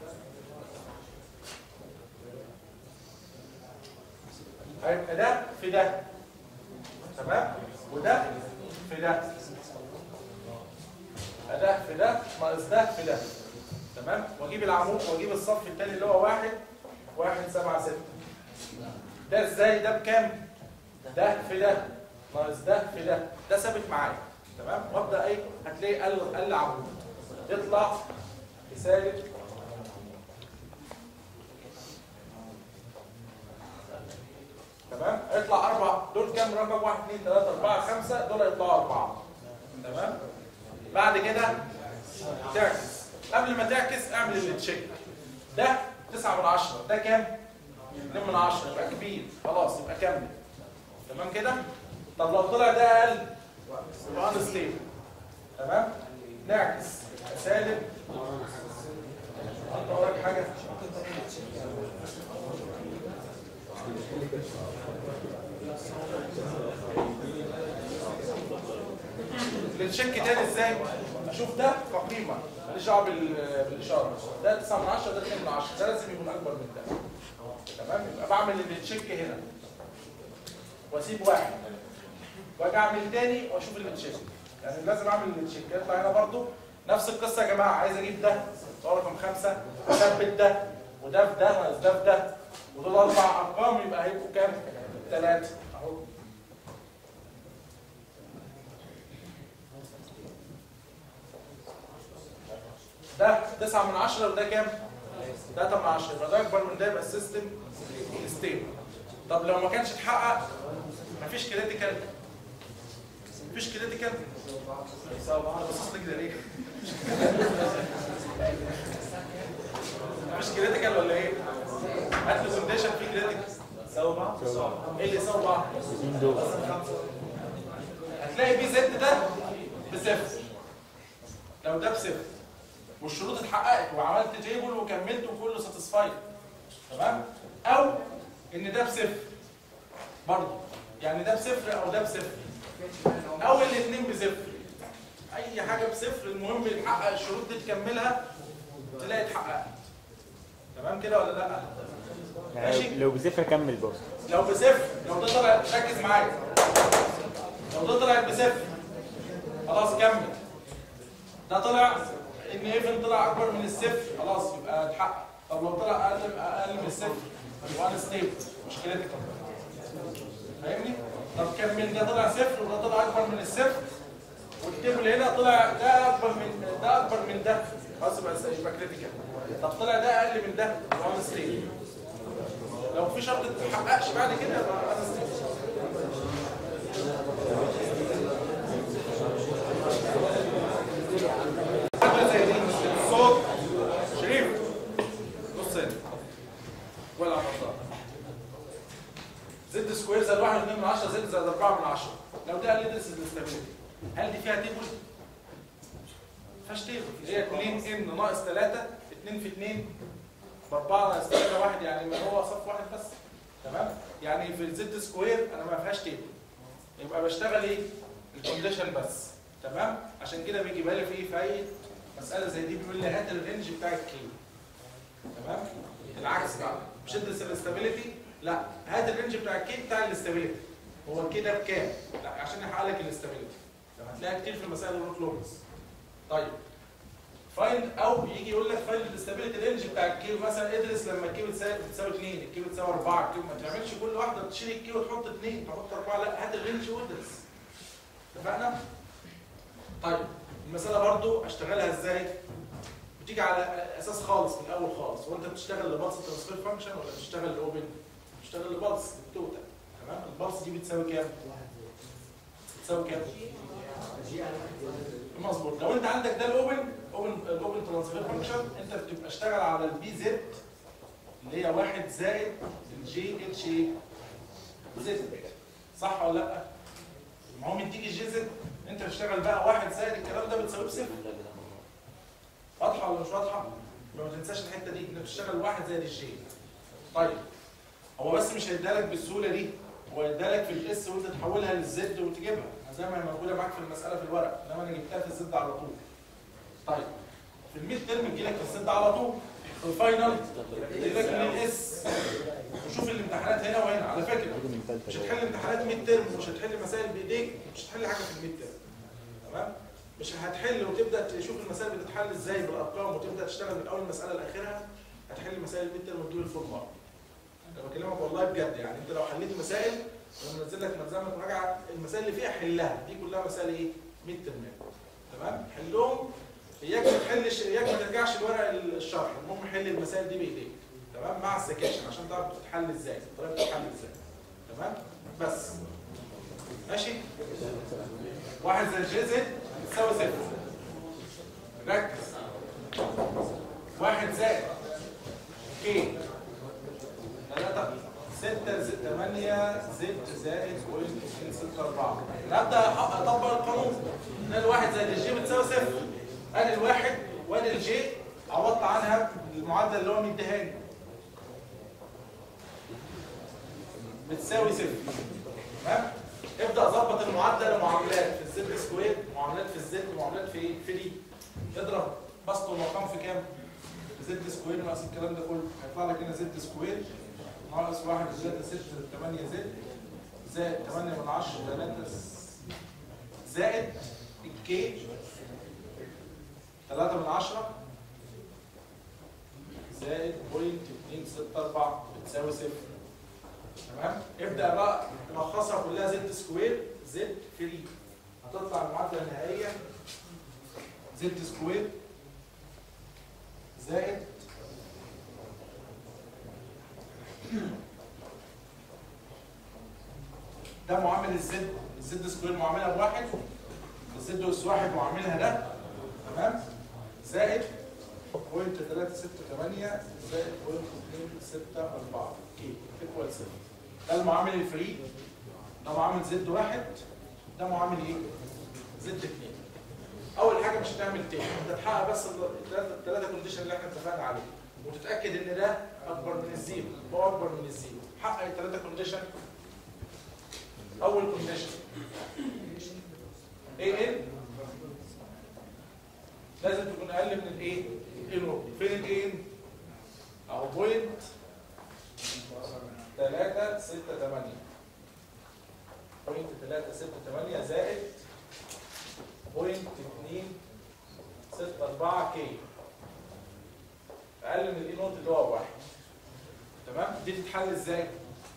هيبقى ده في ده تمام وده في ده يبقى ده في ده ناقص ده في ده تمام واجيب العمود واجيب الصف الثاني اللي هو واحد واحد سبعة ستة ده ازاي ده بكام ده في ده ناقص ده في ده ده ثابت معايا تمام وابدا ايه هتلاقي قل قل عمود يطلع بسالب تمام هيطلع اربع دول كام رقم واحد اثنين ثلاثة أربعة خمسة دول هيطلعوا أربعة تمام بعد كده تعكس قبل ما تعكس اعمل اللي تشيك ده 9 من 10 ده كام؟ 2 من 10 يبقى كبير خلاص يبقى كمل تمام كده؟ طب لو طلع ده اقل يبقى انستيبل تمام؟ نعكس سالب انت وراك حاجه بنشك تاني ازاي؟ اشوف ده كقيمه ماليش دعوه بال- بالاشاره ده 9 من 10 ده 2 من 10 ده لازم يكون اكبر من ده تمام يبقى بعمل اللي تشيك هنا واسيب واحد واجي اعمل تاني واشوف اللي تشيك يعني لازم اعمل اللي تشيك يطلع هنا برضو نفس القصه يا جماعه عايز اجيب ده ده رقم خمسه اثبت ده وده في ده ناقص ده في ده ودول اربع ارقام يبقى هيبقوا كام؟ ثلاثه اهو ده 9 من 10 وده كام؟ 3 من 10 يبقى ده اكبر من ده يبقى السيستم ستيبل طب لو ما كانش اتحقق مفيش كريتيكال مفيش كريتيكال بصص لي كده ليه؟ مفيش كريتيكال ولا ايه؟ هات لي كونديشن فيه كريتيكال ساوي بعض؟ ايه اللي يساوي بعض؟ الاثنين دول هتلاقي بي زد ده بصفر لو ده بصفر والشروط اتحققت وعملت تيبل وكملت وكله ساتسفايد تمام او ان ده بصفر برضه يعني ده بصفر او ده بصفر او الاثنين بصفر اي حاجه بصفر المهم يتحقق الشروط دي تكملها تلاقي اتحققت تمام كده ولا لا ماشي. يعني لو بصفر كمل برضه لو بصفر لو ده طلع ركز معايا لو ده طلع بصفر خلاص كمل ده طلع ان ايفن طلع اكبر من الصفر خلاص يبقى اتحقق طب لو طلع اقل اقل من الصفر يبقى انا ستيبل مش كريتيكال فاهمني؟ طب كمل ده طلع صفر وده طلع اكبر من الصفر والتيبل هنا طلع ده اكبر من ده اكبر من ده خلاص يبقى يبقى كريتيكال طب طلع ده اقل من ده يبقى انا ستيبل لو في شرط ما تتحققش بعد كده يبقى انا ستيبل حاجه زي دي الصوت شريف بص هنا ولا غلطان زد سكوير زائد 1 2 من 10 زد زائد 4 من 10 لو ده قال لي ديس الاستابيليتي هل دي فيها تيبل؟ ما فيهاش تيبل هي 2 ان ناقص 3 2 في 2 ب 4 ناقص 3 1 يعني ما هو صف واحد بس تمام؟ يعني في الزد سكوير انا ما فيهاش تيبل يبقى بشتغل ايه؟ الكونديشن بس تمام؟ عشان كده بيجيبها لي في ايه؟ في اي مساله زي دي بيقول لي هات الرينج بتاع الكيو تمام؟ العكس بقى مش ادرس الاستابيليتي لا هات الرينج بتاع الكي بتاع الاستابيليتي هو الكي ده بكام؟ لا عشان يحقق لك الاستابيليتي لما هتلاقيها كتير في مسائل الروت لوجز طيب فايند او يجي يقول لك فايند الاستابيليتي رينج بتاع الكيو مثلا ادرس لما الكيو بتساوي بتساوي 2 الكيو بتساوي 4 الكيو ما تعملش كل واحده تشيل الكيو وتحط 2 تحط 4 لا هات الرينج وادرس اتفقنا؟ طيب المساله برضو اشتغلها ازاي؟ بتيجي على اساس خالص من الاول خالص وانت بتشتغل لبلس ترانسفير فانكشن ولا بتشتغل لاوبن؟ بتشتغل لبلس التوتال تمام البلس دي بتساوي كام؟ بتساوي كام؟ مظبوط لو انت عندك ده الاوبن اوبن الاوبن ترانسفير فانكشن انت بتبقى اشتغل على البي زد اللي هي واحد زائد الجي اتش ايه؟ زد صح ولا لا؟ ما هو مديك الجي زد انت بتشتغل بقى واحد زائد الكلام ده بتساويه بصفر واضحه ولا مش واضحه؟ ما تنساش الحته دي انك بتشتغل واحد زائد الجي طيب هو بس مش هيديها لك بالسهوله دي هو هيديها لك في الاس وانت تحولها للزد وتجيبها زي ما هي موجوده معاك في المساله في الورق انما انا جبتها في الزد على طول طيب في الميد ترم تجي لك في الزد على طول في الفاينل تجي لك من الاس وشوف الامتحانات هنا وهنا على فكره مش هتحل امتحانات ميد ترم ومش هتحل مسائل بايديك مش هتحل حاجه في الميد ترم تمام مش هتحل وتبدا تشوف المسائل بتتحل ازاي بالارقام وتبدا تشتغل من اول مساله لاخرها هتحل مسائل الميد ترم وتجيب الفول مارك انا بكلمك والله بجد يعني انت لو حليت مسائل انا منزل لك ملزمه مراجعه المسائل اللي فيها حلها دي كلها مسائل ايه؟ ميد ترم تمام حلهم اياك ما تحلش اياك ما ترجعش لورق الشرح المهم حل المسائل دي بايديك تمام مع السكاشن عشان تعرف بتتحل ازاي الطريقه بتتحل ازاي تمام بس ماشي واحد زي جي زد بتساوي صفر ركز واحد زائد كي ثلاثة ستة زد ثمانية زد زائد بوينت اثنين ستة أربعة نبدأ أح- أطبق القانون إن الواحد زائد الجي بتساوي صفر أدي الواحد وأدي الجي عوضت عنها المعدل اللي هو مديهاني بتساوي صفر تمام ابدا ظبط المعدل معاملات في الزد سكوير معاملات في الزد معاملات في ايه في دي اضرب بسط المقام في كام في زد سكوير ناقص الكلام ده كله هيطلع لك هنا زد سكوير ناقص 1 زائد 6 8 زد زائد 8 من 10 3 زائد الكي 3 من 10 زائد بوينت 264 بتساوي صفر تمام ابدا بقى تلخصها كلها زد سكوير زد فري هتطلع المعادله النهائيه زد سكوير زائد ده معامل الزد الزد سكوير معاملها بواحد الزد اس واحد معاملها ده تمام زائد بوينت 368 زائد بوينت 264 كي ايكوال صفر ده المعامل الفري ده معامل زد واحد ده معامل ايه؟ زد اثنين اول حاجه مش هتعمل تاني انت تحقق بس الثلاثه الثلاثه كونديشن اللي احنا اتفقنا عليه وتتاكد ان ده اكبر من الزيرو هو اكبر من الزيرو حقق الثلاثه كونديشن اول كونديشن ايه ان لازم تكون اقل من الايه؟ الان فين الان؟ اهو بوينت 3 6 8 بوينت 3 6 8 زائد بوينت 2 6 4 كي اقل من الاي نوت اللي هو واحد تمام دي تتحل ازاي؟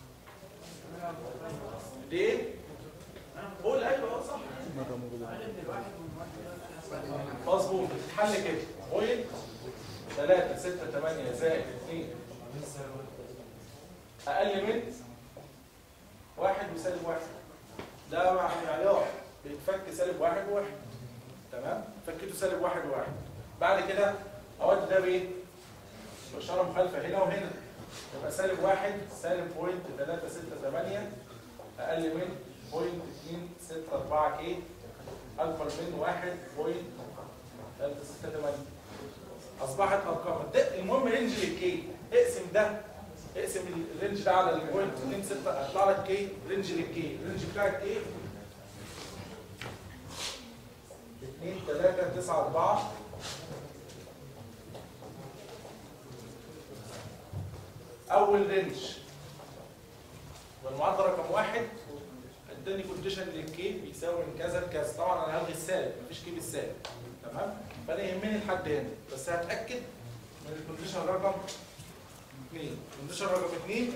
دي قول ايوه اه صح مظبوط بتتحل كده بوينت 3 6 8 زائد 2 اقل من واحد وسالب واحد ده مع معيار بيتفك سالب واحد وواحد تمام فكيته سالب واحد وواحد بعد كده اودي ده بايه؟ بشاره مخالفه هنا وهنا يبقى سالب واحد سالب بوينت 3 6 8 اقل من بوينت 2 6 4 كي اكبر من واحد بوينت 3 6 8 اصبحت ارقام ده المهم رينج للكي اقسم ده اقسم الرينج ده على البوينت 2 6 هيطلع لك كي رينج للكي الرينج بتاعك ايه 2 3 9 4 اول رينج والمعدل رقم واحد اداني كونديشن للكي بيساوي من كذا لكذا طبعا انا هلغي السالب مفيش كي بالسالب تمام فانا يهمني لحد هنا بس هتاكد من الكونديشن رقم 2 الكونديشن رقم 2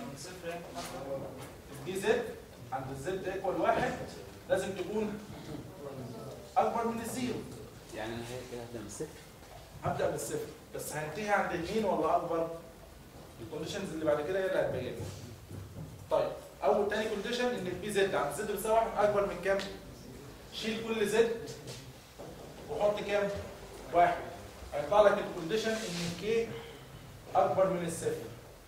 دي زد عند الزد ايكوال واحد لازم تكون اكبر من الزيرو يعني انا كده هبدا من الصفر هبدا بالصفر بس هنتهي عند مين ولا اكبر الكونديشنز اللي بعد كده هي اللي هتبين طيب اول تاني كونديشن ان البي زد عند زد بتساوي واحد اكبر من كام؟ شيل كل زد وحط كام؟ واحد هيطلع لك الكونديشن ان كي اكبر من الصفر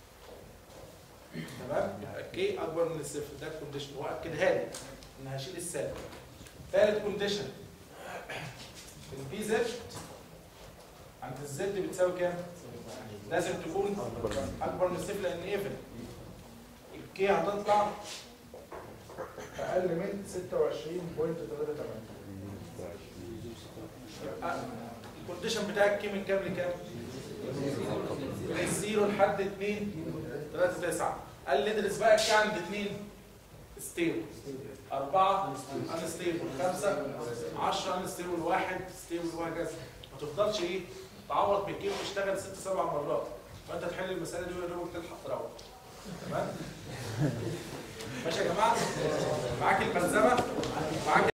تمام؟ يبقى كي اكبر من الصفر ده الكونديشن واكدها لي ان هشيل السالب ثالث كونديشن البي زد عند الزد بتساوي كام؟ لازم تكون اكبر من الصفر لان ايفن الكي هتطلع اقل من 26.38 يبقى الكونديشن بتاعك كي من كام لكام؟ من الزيرو لحد 2 3 9 قال لي ادرس بقى الكي عند 2 ستيبل أربعة أنستيبل خمسة 10 أنستيبل واحد ستيبل وهكذا ما تفضلش إيه تعوض بالكيلو وتشتغل ست سبع مرات فأنت تحل المسألة دي ويا دوبك تلحق تروح تمام ماشي يا جماعة معاك الملزمة معاك